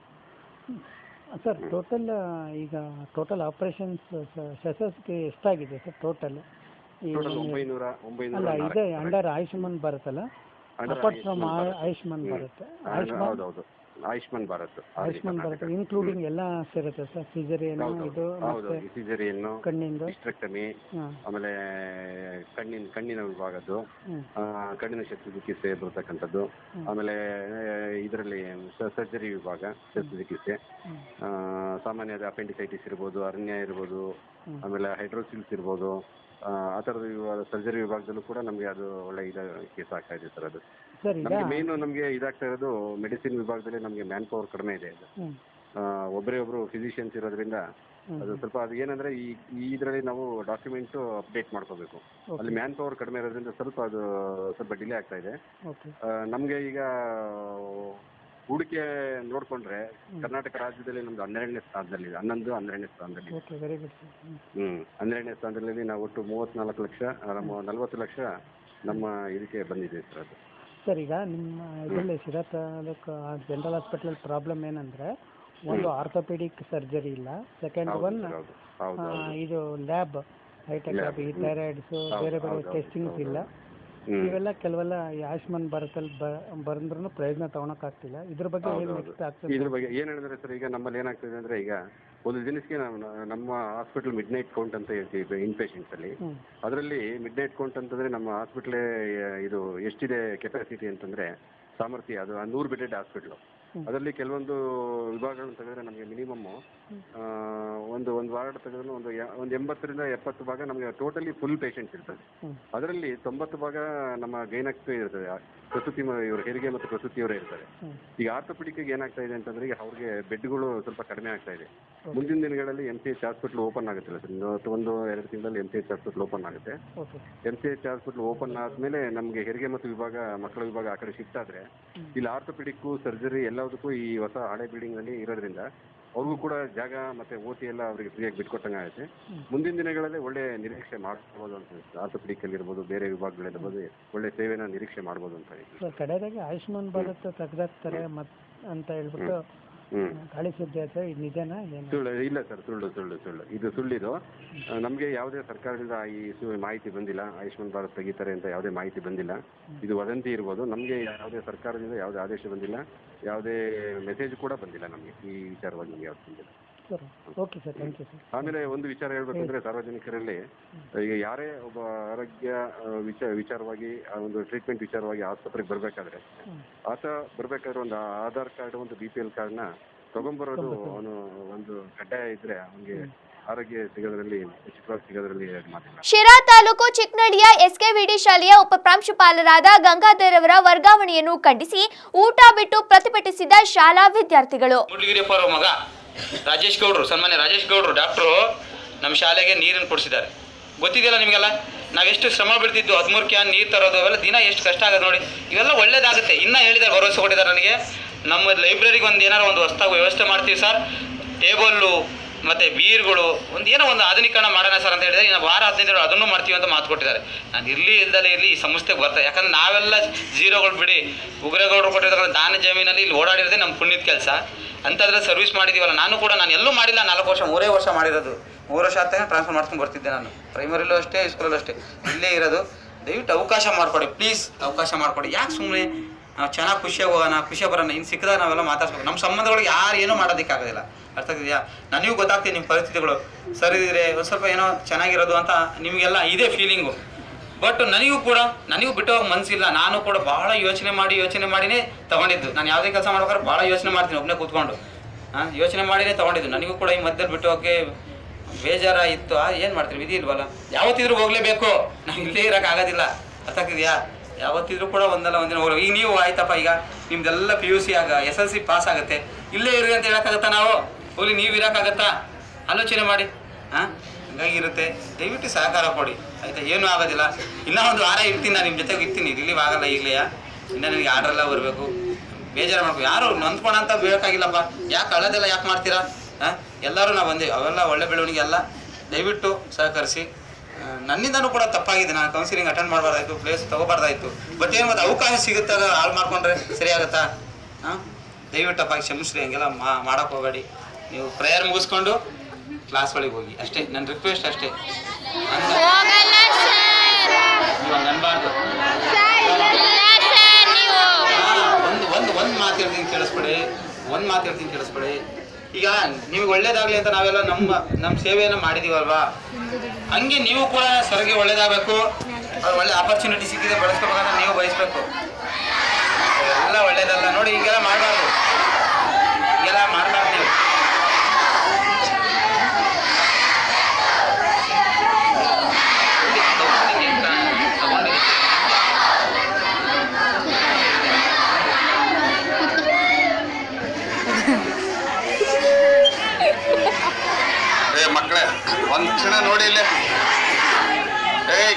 [SPEAKER 5] ಸರ್ ಟೋಟಲ್ ಈಗ ಟೋಟಲ್ ಆಪರೇಷನ್ಸ್ ಶಸ್ತ್ರಚಿಕಿತ್ಸೆ ಎಷ್ಟಾಗಿದೆ ಸರ್ ಟೋಟಲ್ ಈ
[SPEAKER 6] ಟೋಟಲ್ ಒಂಬೈನೂರ
[SPEAKER 5] ಅಲ್ಲ
[SPEAKER 6] ಒಂಬೈನೂರ
[SPEAKER 5] ಇದೆ ಅಂಡರ್ ಆಯುಷ್ಮಾನ್ ಬರುತ್ತಲ್ಲ
[SPEAKER 6] Under
[SPEAKER 5] apart from
[SPEAKER 6] Ayushman
[SPEAKER 5] Ayushman
[SPEAKER 6] hmm.
[SPEAKER 5] ಬರುತ್ತೆ
[SPEAKER 6] ಆ,
[SPEAKER 5] ಆಯುಷ್ಮಾನ್
[SPEAKER 6] ಹೌದೌದು ಆಯುಷ್ಮಾನ್ ಭಾರತ್
[SPEAKER 5] ಆಯುಷ್ಮಾನ್ ಬರುತ್ತೆ ಇನ್ಕ್ಲೂಡಿಂಗ್ ಎಲ್ಲ ಸೇರುತ್ತೆ ಸರ್ ಸಿಜರಿಯನ್ ಇದು
[SPEAKER 6] ಹೌದು
[SPEAKER 5] ಮತ್ತೆ
[SPEAKER 6] ಸಿಜರಿಯನ್ನು
[SPEAKER 5] ಕಣ್ಣಿಂದು
[SPEAKER 6] ಹಿಸ್ಟ್ರೆಕ್ಟಮಿ
[SPEAKER 5] ಹಾಂ
[SPEAKER 6] ಆಮೇಲೆ ಕಣ್ಣಿನ ಕಣ್ಣಿನ ವಿಭಾಗದ್ದು
[SPEAKER 5] ಹ್ಮ್.
[SPEAKER 6] ಆ, ಕಣ್ಣಿನ ಶಸ್ತ್ರಚಿಕಿತ್ಸೆ ಬರ್ತಕ್ಕಂಥದ್ದು ಆಮೇಲೆ ಇದರಲ್ಲಿ ಸರ್ಜರಿ ವಿಭಾಗ ಶಸ್ತ್ರಚಿಕಿತ್ಸೆ ಆ, ಸಾಮಾನ್ಯದ ಅಪೆಂಡಿಸೈಟಿಸ್ ಇರ್ಬೋದು ಅರಣ್ಯ ಇರ್ಬೋದು ಆಮೇಲೆ ಹೈಡ್ರೋಸಿಲ್ಸ್ ಇರ್ಬೋದು ಆ ಆ ಥರದ ಸರ್ಜರಿ ವಿಭಾಗದಲ್ಲೂ ಕೂಡ ನಮಗೆ ಅದು ಒಳ್ಳೆ ಇದು ಕೇಸ್ ಆಗ್ತಾ ಇದೆ ಸರ್ ಅದು
[SPEAKER 5] ಸರ್ ಈಗ
[SPEAKER 6] ನಮಗೆ ಮೇನ್ ನಮಗೆ ಇದಾಗ್ತಾ ಇರೋದು ಮೆಡಿಸಿನ್ ವಿಭಾಗದಲ್ಲಿ ನಮಗೆ ಮ್ಯಾನ್ ಪವರ್ ಕಡಿಮೆ ಇದೆ ಅದು
[SPEAKER 5] ಹ್ಮ್.
[SPEAKER 6] ಆ, ಒಬ್ಬರೇ ಒಬ್ರು ಫಿಸಿಷಿಯನ್ಸ್ ಇರೋದ್ರಿಂದ ಅದು ಸ್ವಲ್ಪ ಅದು ಏನಂದ್ರೆ ಈ ಈ ಇದರಲ್ಲಿ ನಾವು ಡಾಕ್ಯುಮೆಂಟ್ ಅಪ್ಡೇಟ್ ಮಾಡ್ಕೋಬೇಕು ಅಲ್ಲಿ ಮ್ಯಾನ್ ಪವರ್ ಕಡಿಮೆ ಇರೋದ್ರಿಂದ ಸ್ವಲ್ಪ ಅದು ಸ್ವಲ್ಪ ಡಿಲೇ ಆಗ್ತಾ ಇದೆ
[SPEAKER 5] ಓಕೆ
[SPEAKER 6] ಆ, ನಮ್ಗೆ ಈಗ ಹೂಡಿಕೆ ನೋಡ್ಕೊಂಡ್ರೆ ಕರ್ನಾಟಕ ರಾಜ್ಯದಲ್ಲಿ ನಮ್ದು ಹನ್ನೆರಡನೇ ಸ್ಥಾನದಲ್ಲಿದೆ ಹನ್ನೊಂದು ಹನ್ನೆರಡನೇ ಸ್ಥಾನದಲ್ಲಿ
[SPEAKER 5] ಓಕೆ ವೆರಿ ಗುಡ್ ಸರ್ ಹ್ಮ್.
[SPEAKER 6] ಹ್ಮ್ ಹನ್ನೆರಡನೇ ಸ್ಥಾನದಲ್ಲಿ ನಾವು ಒಟ್ಟು ಮೂವತ್ನಾಲ್ಕು ಲಕ್ಷ ಆ, ನಮ್ಮ ನಲವತ್ತು ಲಕ್ಷ ನಮ್ಮ ಇದಕ್ಕೆ ಬಂದಿದೆ ಸರ್ ಅದು
[SPEAKER 5] ಸರ್ ಈಗ ನಿಮ್ಮ ಇದರಲ್ಲಿ Sira taluk general hospital problem ಏನಂದ್ರೆ ಒಂದು ಆರ್ಥೋಪೆಡಿಕ್ ಸರ್ಜರಿ ಇಲ್ಲ ಸೆಕೆಂಡ್ ಒನ್
[SPEAKER 6] ಹೌದು ಹೌದು
[SPEAKER 5] ಇದು ಲ್ಯಾಬ್ ಹೈಟೆಕ್ ಲ್ಯಾಬ್ ಈ ಥೈರಾಯ್ಡ್ಸು ಬೇರೆ ಬೇರೆ ಟೆಸ್ಟಿಂಗ್ಸ್ ಇಲ್ಲ
[SPEAKER 6] ಹ್ಮ್.
[SPEAKER 5] ಇವೆಲ್ಲ ಕೆಲವೆಲ್ಲ ಈ ಆಯುಷ್ಮಾನ್ ಭಾರತಲ್ಲಿ ಬಂದ್ರೂ ಪ್ರಯೋಜನ ತಗೊಳಕ್ಕಾಗ್ತಿಲ್ಲ ಇದ್ರ ಬಗ್ಗೆ ಏನು ನೆಕ್ಸ್ಟ್ ಆಗ್ತದೆ
[SPEAKER 6] ಇದ್ರ ಬಗ್ಗೆ ಏನ್ ಹೇಳಿದ್ರೆ ಸರ್ ಈಗ ನಮ್ಮಲ್ಲಿ ಏನಾಗ್ತದೆ ಅಂದ್ರೆ ಈಗ ಒಂದು ದಿನಕ್ಕೆ ನಾವು ನಮ್ಮ ಹಾಸ್ಪಿಟಲ್ ಮಿಡ್ ನೈಟ್ ಕೌಂಟ್ ಅಂತ ಹೇಳ್ತೀವಿ ಇನ್ ಪೇಷಂಟ್ಸ್ ಅಲ್ಲಿ
[SPEAKER 5] ಹ್ಮ್.
[SPEAKER 6] ಅದರಲ್ಲಿ ಮಿಡ್ ನೈಟ್ ಕೌಂಟ್ ಅಂತಂದ್ರೆ ನಮ್ಮ ಹಾಸ್ಪಿಟ್ಲ್ ಇದು ಎಷ್ಟಿದೆ ಕೆಪಾಸಿಟಿ ಅಂತಂದ್ರೆ ಸಾಮರ್ಥ್ಯ ಅದು ನೂರು ಬೆಡೆಡ್ ಹಾಸ್ಪಿಟ್ಲು ಅದರಲ್ಲಿ ಕೆಲವೊಂದು ವಿಭಾಗಗಳನ್ನು ತೆಗೆದ್ರೆ ನಮಗೆ ಮಿನಿಮಮ್ ಒಂದು ಒಂದು ವಾರ್ಡ್ ತೆಗೆದ್ರೆ ಒಂದು ಯ- ಒಂದು ಎಂಬತ್ತರಿಂದ ಎಪ್ಪತ್ತು ಭಾಗ ನಮಗೆ ಟೋಟಲಿ ಫುಲ್ ಪೇಷಂಟ್ಸ್ ಇರ್ತದೆ ಅದರಲ್ಲಿ ತೊಂಬತ್ತು ಭಾಗ ನಮ್ಮ ಗೈನಕ್ ಇರ್ತದೆ ಆ ಪ್ರಸೂತಿ ಮ- ಇವರು ಹೆರಿಗೆ ಮತ್ತು ಪ್ರಸೂತಿಯವರೇ ಇರ್ತಾರೆ ಈಗ ಆರ್ಥೋಪೆಡಿಕ್ ಏನಾಗ್ತಾ ಇದೆ ಅಂತಂದ್ರೆ ಈಗ ಅವ್ರಿಗೆ ಬೆಡ್ಗಳು ಸ್ವಲ್ಪ ಕಡಿಮೆ ಆಗ್ತಾ ಇದೆ ಮುಂದಿನ ದಿನಗಳಲ್ಲಿ M C H hospital open ಆಗುತ್ತಿಲ್ಲ ಸರ್ ಇನ್ನೊಂದು ಒಂದು ಎರಡು ತಿಂಗಳಲ್ಲಿ M C H hospital open ಆಗುತ್ತೆ
[SPEAKER 5] okay
[SPEAKER 6] M C H hospital open ಆದ್ಮೇಲೆ ನಮಗೆ ಹೆರಿಗೆ ಮತ್ತು ವಿಭಾಗ ಮಕ್ಕಳ ವಿಭಾಗ ಆ ಕಡೆ ಶಿಫ್ಟ್ ಆದ್ರೆ ಇಲ್ಲಿ ಆರ್ಥೋಪೆಡಿಕ್ ಸರ್ಜರಿ ಎಲ್ಲದಕ್ಕೂ ಈ ಹೊಸ ಹಳೆ ಬಿಲ್ಡಿಂಗ್ ನಲ್ಲಿ ಇರೋದ್ರಿಂದ ಅವ್ರಿಗೂ ಕೂಡ ಜಾಗ ಮತ್ತೆ ಓಟಿ ಎಲ್ಲ ಅವರಿಗೆ ಫ್ರೀಯಾಗಿ ಬಿಟ್ಕೊಟ್ಟಂಗೆ ಆಗುತ್ತೆ ಮುಂದಿನ ದಿನಗಳಲ್ಲಿ ಒಳ್ಳೆ ನಿರೀಕ್ಷೆ ಮಾಡ್ಬೋದು ಅಂತ ಆರ್ಥೋಪೆಡಿಕ್ ಅಲ್ಲಿ ಇರ್ಬೋದು ಬೇರೆ ವಿಭಾಗಗಳಿರ್ಬೋದು ಒಳ್ಳೆ ಸೇವೆನ ನಿರೀಕ್ಷೆ ಮಾಡ್ಬೋದು ಅಂತ ಹೇಳಿ
[SPEAKER 5] ಸೊ ಕಡೆದಾಗಿ ಆಯುಷ್ಮಾನ್ ಭಾರತ್ ತೆಗ್ದಾಕ್ತಾರೆ ಮತ್ ಅಂತ ಹೇಳ್ಬಿಟ್ಟು
[SPEAKER 6] ಹ್ಮ್
[SPEAKER 5] ಗಾಳಿ ಸುದ್ದಿ ಆಯ್ತು ಇದು ನಿಜನಾ ಏನು
[SPEAKER 6] ಸುಳ್ಳು ಇಲ್ಲ ಸರ್ ಸುಳ್ಳು ಸುಳ್ಳು ಸುಳ್ಳು ಇದು ಸುಳ್ಳಿದು ಆ, ನಮಗೆ ಯಾವುದೇ ಸರ್ಕಾರದಿಂದ ಈ ಸು- ಮಾಹಿತಿ ಬಂದಿಲ್ಲ ಆಯುಷ್ಮಾನ್ ಭಾರತ್ ತೆಗಿತಾರೆ ಅಂತ ಯಾವುದೇ ಮಾಹಿತಿ ಬಂದಿಲ್ಲ ಇದು ವದಂತಿ ಇರ್ಬೋದು ನಮಗೆ ಯಾವುದೇ ಸರ್ಕಾರದಿಂದ ಯಾವುದೇ ಆದೇಶ ಬಂದಿಲ್ಲ ಯಾವುದೇ ಮೆಸೇಜ್ ಕೂಡ ಬಂದಿಲ್ಲ ನಮಗೆ ಈ ವಿಚಾರವಾಗಿ ನಮಗೆ ಯಾವ್ದು ಬಂದಿಲ್ಲ
[SPEAKER 5] sir okay sir thank you sir
[SPEAKER 6] ಆಮೇಲೆ ಒಂದು ವಿಚಾರ ಹೇಳ್ಬೇಕಂದ್ರೆ ಸಾರ್ವಜನಿಕರಲ್ಲಿ ಈಗ ಯಾರೇ ಒಬ್ಬ ಆರೋಗ್ಯ ಆ, ವಿಚಾರ ವಿಚಾರವಾಗಿ ಆ ಒಂದು ಟ್ರೀಟ್ಮೆಂಟ್ ವಿಚಾರವಾಗಿ ಆಸ್ಪತ್ರೆಗೆ ಬರಬೇಕಾದ್ರೆ ಆತ ಬರ್ಬೇಕಾದ್ರೆ ಒಂದು ಆಧಾರ್ ಕಾರ್ಡ್ ಒಂದು ಬಿ ಪಿ ಎಲ್ ಕಾರ್ಡ್ನ ತಗೊಂಬರೋದು ಅವನು ಒಂದು ಕಡ್ಡಾಯ ಇದ್ರೆ ಅವನಿಗೆ ಆರೋಗ್ಯ ಸಿಗೋದ್ರಲ್ಲಿ ಉಚಿತವಾಗಿ ಸಿಗೋದ್ರಲ್ಲಿ ಮಾತಿಲ್ಲ
[SPEAKER 1] ಶಿರಾ ತಾಲೂಕು ಚಿಕ್ನಳ್ಳಿಯ ಎಸ್ಕೆವಿಡಿ ಶಾಲೆಯ ಉಪಪ್ರಾಂಶುಪಾಲರಾದ ಗಂಗಾಧರ್ ಅವರ ವರ್ಗಾವಣೆಯನ್ನು ಖಂಡಿಸಿ ಊಟ ಬಿಟ್ಟು ಪ್ರತಿಭಟಿಸಿದ ಶಾಲಾ ವಿದ್ಯಾರ್ಥಿಗಳು
[SPEAKER 7] ಮುಡ್ಲಿಗಿರಿಯಪ್ಪ ಅವರ ಮಗ ರಾಜೇಶ್ ಗೌಡ್ರು ಸನ್ಮಾನ್ಯ ರಾಜೇಶ್ ಗೌಡ್ರು ಡಾಕ್ಟ್ರು ನಮ್ಮ ಶಾಲೆಗೆ ನೀರನ್ನು ಕೊಡಿಸಿದ್ದಾರೆ ಗೊತ್ತಿದೆಯಲ್ಲ ನಿಮಗೆಲ್ಲ ನಾವೆಷ್ಟು ಶ್ರಮ ಬೀಳ್ತಿದ್ವು ಹದಿಮೂರು ಕ್ಯಾನ್ ನೀರು ತರೋದು ಅವೆಲ್ಲ ದಿನ ಎಷ್ಟು ಕಷ್ಟ ಆಗೋದು ನೋಡಿ ಇವೆಲ್ಲ ಒಳ್ಳೇದಾಗುತ್ತೆ ಇನ್ನೂ ಹೇಳಿದ್ದಾರೆ ಭರವಸೆ ಕೊಟ್ಟಿದ್ದಾರೆ ನನಗೆ ನಮ್ಮ ಲೈಬ್ರರಿಗೆ ಒಂದು ಏನಾರು ಒಂದು ಹೊಸ್ದಾಗಿ ವ್ಯವಸ್ಥೆ ಮಾಡ್ತೀವಿ ಸರ್ ಟೇಬಲ್ಲು ಮತ್ತು ಬೀರ್ಗಳು ಒಂದು ಏನೋ ಒಂದು ಆಧುನೀಕರಣ ಮಾಡೋಣ ಸರ್ ಅಂತ ಹೇಳಿದ್ರೆ ಇನ್ನು ವಾರ ಹದಿನೈದು ದಿನ ಅದನ್ನು ಮಾಡ್ತೀವಿ ಅಂತ ಮಾತು ಕೊಟ್ಟಿದ್ದಾರೆ ನಾನು ಇರಲಿ ಇಲ್ದಲೇ ಇರಲಿ ಈ ಸಂಸ್ಥೆಗೆ ಬರ್ತಾರೆ ಯಾಕಂದ್ರೆ ನಾವೆಲ್ಲ ಜೀರೋಗಳು ಬಿಡಿ ಉಗ್ರಗೌಡರು ಕೊಟ್ಟಿರ್ತಕ್ಕಂಥ ದಾನ ಜಮೀನಲ್ಲಿ ಇಲ್ಲಿ ಓಡಾಡಿರೋದೇ ನಮ್ಮ ಪುಣ್ಯದ ಕೆಲಸ ಅಂಥದ್ರಲ್ಲಿ ಸರ್ವಿಸ್ ಮಾಡಿದ್ದೀವಲ್ಲ ನಾನು ಕೂಡ ನಾನು ಎಲ್ಲೂ ಮಾಡಿಲ್ಲ ನಾಲ್ಕು ವರ್ಷ ಮೂರೇ ವರ್ಷ ಮಾಡಿರೋದು ಮೂರು ವರ್ಷ ಆದ ಟ್ರಾನ್ಸ್ಫರ್ ಮಾಡ್ಕೊಂಡು ಬರ್ತಿದ್ದೆ ನಾನು ಪ್ರೈಮರಿಲೂ ಅಷ್ಟೇ ಸ್ಕೂಲಲ್ಲೂ ಅಷ್ಟೇ ಇಲ್ಲೇ ಇರೋದು ದಯವಿಟ್ಟು ಅವಕಾಶ ಮಾಡಿಕೊಡಿ ಪ್ಲೀಸ್ ಅವಕಾಶ ಮಾಡಿಕೊಡಿ ಯಾಕೆ ಸುಮ್ಮನೆ ನಾವು ಚೆನ್ನಾಗಿ ಖುಷಿಯಾಗಿ ಹೋಗೋಣ ಖುಷಿಯಾಗಿ ಬರೋಣ ಇನ್ನು ಸಿಕ್ಕಿದಾಗ ನಾವೆಲ್ಲ ಮಾತಾಡ್ಸ್ಬೇಕು ನಮ್ಮ ಸಂಬಂಧಗಳಿಗೆ ಯಾರು ಏನೂ ಮಾಡೋದಕ್ಕಾಗೋದಿಲ್ಲ ಅರ್ಥ ಆಗ್ತಿದೆಯಾ ನನಗೂ ಗೊತ್ತಾಗ್ತಿದೆ ನಿಮ್ಮ ಪರಿಸ್ಥಿತಿಗಳು ಸರಿ ಇದ್ರೆ ಒಂದು ಸ್ವಲ್ಪ ಏನೋ ಚೆನ್ನಾಗಿರೋದು ಅಂತ ನಿಮಗೆಲ್ಲ ಇದೇ ಫೀಲಿಂಗು ಬಟ್ ನನಗೂ ಕೂಡ ನನಗೂ ಬಿಟ್ಟು ಹೋಗೋ ಮನಸ್ಸಿಲ್ಲ ನಾನು ಕೂಡ ಭಾಳ ಯೋಚನೆ ಮಾಡಿ ಯೋಚನೆ ಮಾಡಿನೇ ತಗೊಂಡಿದ್ದು ನಾನು ಯಾವುದೇ ಕೆಲಸ ಮಾಡ್ಬೇಕಾದ್ರೆ ಭಾಳ ಯೋಚನೆ ಮಾಡ್ತೀನಿ ಒಬ್ಬನೇ ಕೂತ್ಕೊಂಡು ಹಾಂ ಯೋಚನೆ ಮಾಡಿನೇ ತಗೊಂಡಿದ್ದು ನನಗೂ ಕೂಡ ಈ ಮಧ್ಯದಲ್ಲಿ ಬಿಟ್ಟು ಹೋಗೋಕ್ಕೆ ಬೇಜಾರ ಇತ್ತು ಏನು ಮಾಡ್ತೀರಿ ವಿಧಿ ಇಲ್ವಲ್ಲ ಯಾವತ್ತಿದ್ರೂ ಹೋಗ್ಲೇಬೇಕು ನಾವು ಇಲ್ಲೇ ಇರೋಕ್ಕಾಗೋದಿಲ್ಲ ಅರ್ಥಾಗ್ತಿದೆಯಾ ಯಾವತ್ತಿದ್ರೂ ಕೂಡ ಒಂದಲ್ಲ ಒಂದಿನ ಹೋಗ್ರಿ ಈಗ ನೀವು ಆಯ್ತಪ್ಪ ಈಗ ನಿಮ್ದೆಲ್ಲ ಪಿ ಯು ಸಿ ಆಗ ಎಸ್ ಎಲ್ ಸಿ ಪಾಸ್ ಆಗುತ್ತೆ ಇಲ್ಲೇ ಇರಿ ಅಂತ ಹೇಳಕ್ಕಾಗತ್ತಾ ನಾವು ಹೋಗ್ಲಿ ನೀವು ಇರೋಕ್ಕಾಗತ್ತಾ ಆಲೋಚನೆ ಮಾಡಿ ಹಾಂ ಹಂಗಾಗಿ ಇರುತ್ತೆ ದಯವಿಟ್ಟು ಸಹಕಾರ ಕೊಡಿ ಆಯ್ತಾ ಏನೂ ಆಗೋದಿಲ್ಲ ಇನ್ನೂ ಒಂದು ವಾರ ಇರ್ತೀನಿ ನಾನು ನಿಮ್ಮ ಜೊತೆಗೆ ಇರ್ತೀನಿ ರಿಲೀವ್ ಆಗಲ್ಲ ಈಗಲೇ ಇನ್ನು ನನಗೆ ಆರ್ಡರ್ ಎಲ್ಲ ಬರಬೇಕು ಬೇಜಾರು ಮಾಡ್ಕೊ ಯಾರು ನೊಂದ್ಕೊಳ ಅಂತ ಬೇಕಾಗಿಲ್ಲಪ್ಪ ಯಾಕೆ ಅಳೋದೆಲ್ಲ ಯಾಕೆ ಮಾಡ್ತೀರಾ ಹಾಂ ಎಲ್ಲರೂ ನಾವು ಒಂದೇ ಅವೆಲ್ಲ ಒಳ್ಳೆ ಬೆಳವಣಿಗೆ ಅಲ್ಲ ದಯವಿಟ್ಟು ಸಹಕರಿಸಿ ಆ, ನನ್ನಿಂದನೂ ಕೂಡ ತಪ್ಪಾಗಿದೆ ನಾನು ಕೌನ್ಸಿಲಿಂಗ್ ಅಟೆಂಡ್ ಮಾಡಬಾರ್ದಾಯ್ತು ಪ್ಲೇಸ್ ತೊಗೋಬಾರ್ದಾಯ್ತು ಬಟ್ ಏನು ಗೊತ್ತಾ ಅವಕಾಶ ಸಿಗುತ್ತೆ ಅದು ಹಾಳು ಮಾಡ್ಕೊಂಡ್ರೆ ಸರಿ ಆಗುತ್ತಾ ಹಾಂ ದಯವಿಟ್ಟಪ್ಪ ಕ್ಷಮಿಸ್ರಿ ಹಂಗೆಲ್ಲ ಮಾ ಮಾಡೋಕೆ ಹೋಗಬೇಡಿ ನೀವು ಪ್ರೇಯರ್ ಮುಗಿಸ್ಕೊಂಡು ಕ್ಲಾಸ್ಗಳಿಗೆ ಹೋಗಿ ಅಷ್ಟೇ ನನ್ನ ರಿಕ್ವೆಸ್ಟ್ ಅಷ್ಟೇ
[SPEAKER 8] ಹೋಗಲ್ಲ ಸರ್
[SPEAKER 7] ನೀವು ಹಂಗೆ ಅನ್ಬಾರ್ದು
[SPEAKER 8] ಇಲ್ಲ ಸರ್ ನೀವು
[SPEAKER 7] ಒಂದು ಒಂದು ಒಂದು ಮಾತು ಹೇಳ್ತೀನಿ ಕೇಳಿಸ್ಬಿಡಿ ಒಂದು ಮಾತು ಹೇಳ್ತೀನಿ ಕೇಳಿಸ್ಬಿಡಿ ಈಗ ನಿಮ್ಗೆ ಒಳ್ಳೇದಾಗ್ಲಿ ಅಂತ ನಾವೆಲ್ಲ ನಮ್ಮ ನಮ್ಮ ಸೇವೆಯನ್ನು ಮಾಡಿದೀವಲ್ವಾ ಹಂಗೆ ನೀವು ಕೂಡ ಸರಿಗೆ ಒಳ್ಳೇದಾಗಬೇಕು ಅದು ಒಳ್ಳೆ ಆಪರ್ಚುನಿಟಿ ಸಿಕ್ಕಿದೆ ಬಳಸ್ಕೋಬೇಕಂತ ನೀವು ಬಯಸ್ಬೇಕು ಎಲ್ಲ ಒಳ್ಳೇದಲ್ಲ ನೋಡಿ ಈಗೆಲ್ಲ ಮಾಡಬಾರ್ದು ಈಗೆಲ್ಲ ಮಾಡಬಾರ್ದು ನೀವು ತಗೊಂಡಿದ್ದೀನಿ
[SPEAKER 9] ಏ ಮಕ್ಕಳೇ ಒಂದ್ ಕ್ಷಣ ನೋಡಿ ಇಲ್ಲಿ ಏಯ್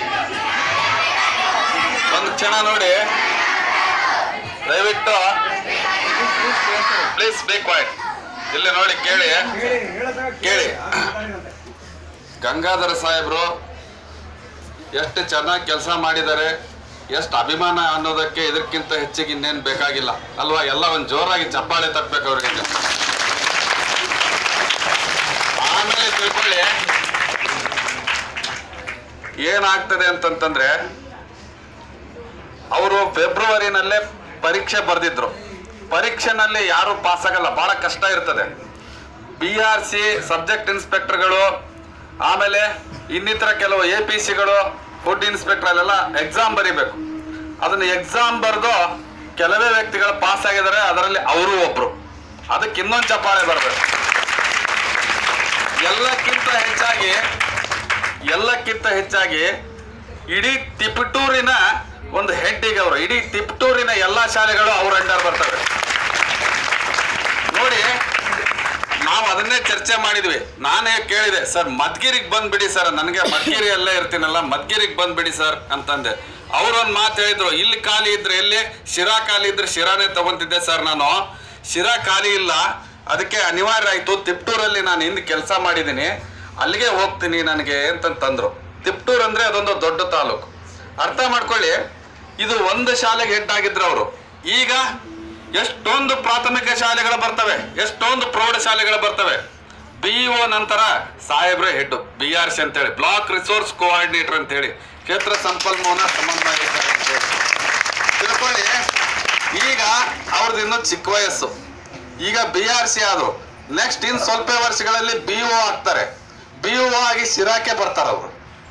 [SPEAKER 9] ಒಂದ್ ಕ್ಷಣ ನೋಡಿ ದಯವಿಟ್ಟು ಪ್ಲೀಸ್ ಬಿ ಕ್ವೈಟ್ ಇಲ್ಲಿ ನೋಡಿ ಕೇಳಿ ಕೇಳಿ ಗಂಗಾಧರ ಸಾಹೇಬ್ರು ಎಷ್ಟು ಚೆನ್ನಾಗಿ ಕೆಲಸ ಮಾಡಿದ್ದಾರೆ ಎಷ್ಟು ಅಭಿಮಾನ ಅನ್ನೋದಕ್ಕೆ ಇದಕ್ಕಿಂತ ಹೆಚ್ಚಿಗೆ ಇನ್ನೇನು ಬೇಕಾಗಿಲ್ಲ ಅಲ್ವಾ ಎಲ್ಲ ಒಂದು ಜೋರಾಗಿ ಚಪ್ಪಾಳೆ ತಟ್ಟಬೇಕು ಅವ್ರಿಗೆ ಆಮೇಲೆ ತಿಳ್ಕೊಳ್ಳಿ ಏನಾಗ್ತದೆ ಅಂತಂತಂದ್ರೆ ಅವರು ಫೆಬ್ರವರಿನಲ್ಲೇ ಪರೀಕ್ಷೆ ಬರೆದಿದ್ರು ಪರೀಕ್ಷೆನಲ್ಲಿ ಯಾರು ಪಾಸ್ ಆಗಲ್ಲ ಬಹಳ ಕಷ್ಟ ಇರ್ತದೆ ಬಿ ಆರ್ ಸಿ ಸಬ್ಜೆಕ್ಟ್ ಇನ್ಸ್ಪೆಕ್ಟರ್ಗಳು ಆಮೇಲೆ ಇನ್ನಿತರ ಕೆಲವು ಎ ಪಿ ಸಿಗಳು ಫುಡ್ ಇನ್ಸ್ಪೆಕ್ಟರ್ ಅಲ್ಲೆಲ್ಲ ಎಕ್ಸಾಮ್ ಬರಿಬೇಕು ಅದನ್ನ ಎಕ್ಸಾಮ್ ಬರೆದು ಕೆಲವೇ ವ್ಯಕ್ತಿಗಳು ಪಾಸ್ ಆಗಿದ್ದಾರೆ ಅದರಲ್ಲಿ ಅವರು ಒಬ್ರು ಅದಕ್ಕೆ ಇನ್ನೊಂದು ಚಪ್ಪಾಳೆ ಬರಬೇಕು ಎಲ್ಲಕ್ಕಿಂತ ಹೆಚ್ಚಾಗಿ ಎಲ್ಲಕ್ಕಿಂತ ಹೆಚ್ಚಾಗಿ ಇಡೀ ತಿಪಟೂರಿನ ಒಂದು ಹೆಡ್ಡಿಗೆ ಅವರು ಇಡೀ ತಿಪಟೂರಿನ ಎಲ್ಲಾ ಶಾಲೆಗಳು ಅವ್ರ ಅಂಡರ್ ಬರ್ತವೆ ನೋಡಿ ನಾವು ಅದನ್ನೇ ಚರ್ಚೆ ಮಾಡಿದ್ವಿ ನಾನೇ ಕೇಳಿದೆ ಸರ್ ಮದ್ಗಿರಿಗೆ ಬಂದ್ಬಿಡಿ ಸರ್ ನನಗೆ ಮದ್ಗಿರಿಯಲ್ಲೇ ಇರ್ತೀನಲ್ಲ ಮದ್ಗಿರಿಗೆ ಬಂದ್ಬಿಡಿ ಸರ್ ಅಂತಂದೆ ಅವ್ರೊಂದು ಮಾತು ಹೇಳಿದ್ರು ಇಲ್ಲಿ ಖಾಲಿ ಇದ್ರೆ ಎಲ್ಲಿ ಶಿರಾ ಖಾಲಿ ಇದ್ರೆ ಶಿರಾನೇ ತಗೊಂತಿದ್ದೆ ಸರ್ ನಾನು ಶಿರಾ ಖಾಲಿ ಇಲ್ಲ ಅದಕ್ಕೆ ಅನಿವಾರ್ಯ ಆಯ್ತು ತಿಪ್ಟೂರಲ್ಲಿ ನಾನು ಹಿಂದೆ ಕೆಲಸ ಮಾಡಿದ್ದೀನಿ ಅಲ್ಲಿಗೆ ಹೋಗ್ತೀನಿ ನನಗೆ ಅಂತಂತಂದ್ರು ತಿಪ್ಟೂರ್ ಅಂದ್ರೆ ಅದೊಂದು ದೊಡ್ಡ ತಾಲೂಕು ಅರ್ಥ ಮಾಡ್ಕೊಳ್ಳಿ ಇದು ಒಂದು ಶಾಲೆಗೆ ಹೆಡ್ ಆಗಿದ್ರು ಅವರು ಈಗ ಎಷ್ಟೊಂದು ಪ್ರಾಥಮಿಕ ಶಾಲೆಗಳು ಬರ್ತವೆ ಎಷ್ಟೊಂದು ಪ್ರೌಢ ಶಾಲೆಗಳು ಬರ್ತವೆ ಬಿ ಒ ನಂತರ ಸಾಹೇಬ್ರೆ ಹೆಡ್ ಬಿ ಆರ್ ಸಿ ಅಂತೇಳಿ ಬ್ಲಾಕ್ ರಿಸೋರ್ಸ್ ಕೋಆರ್ಡಿನೇಟರ್ ಅಂತೇಳಿ ಕ್ಷೇತ್ರ ಸಂಪನ್ಮೂಲ ಸಮನ್ವಯಕಾರಿ ಅಂತೇಳಿ ತಿಳ್ಕೊಳ್ಳಿ ಈಗ ಅವ್ರದ್ದು ಇನ್ನೂ ಚಿಕ್ಕ ವಯಸ್ಸು ಈಗ ಬಿ ಆರ್ ಸಿ ಆದ್ರು ನೆಕ್ಸ್ಟ್ ಇನ್ ಸ್ವಲ್ಪ ವರ್ಷಗಳಲ್ಲಿ ಬಿ ಒ ಆಗ್ತಾರೆ ಬಿ ಒ ಆಗಿ ಸಿರಾಕೆ ಬರ್ತಾರೆ ಅವರು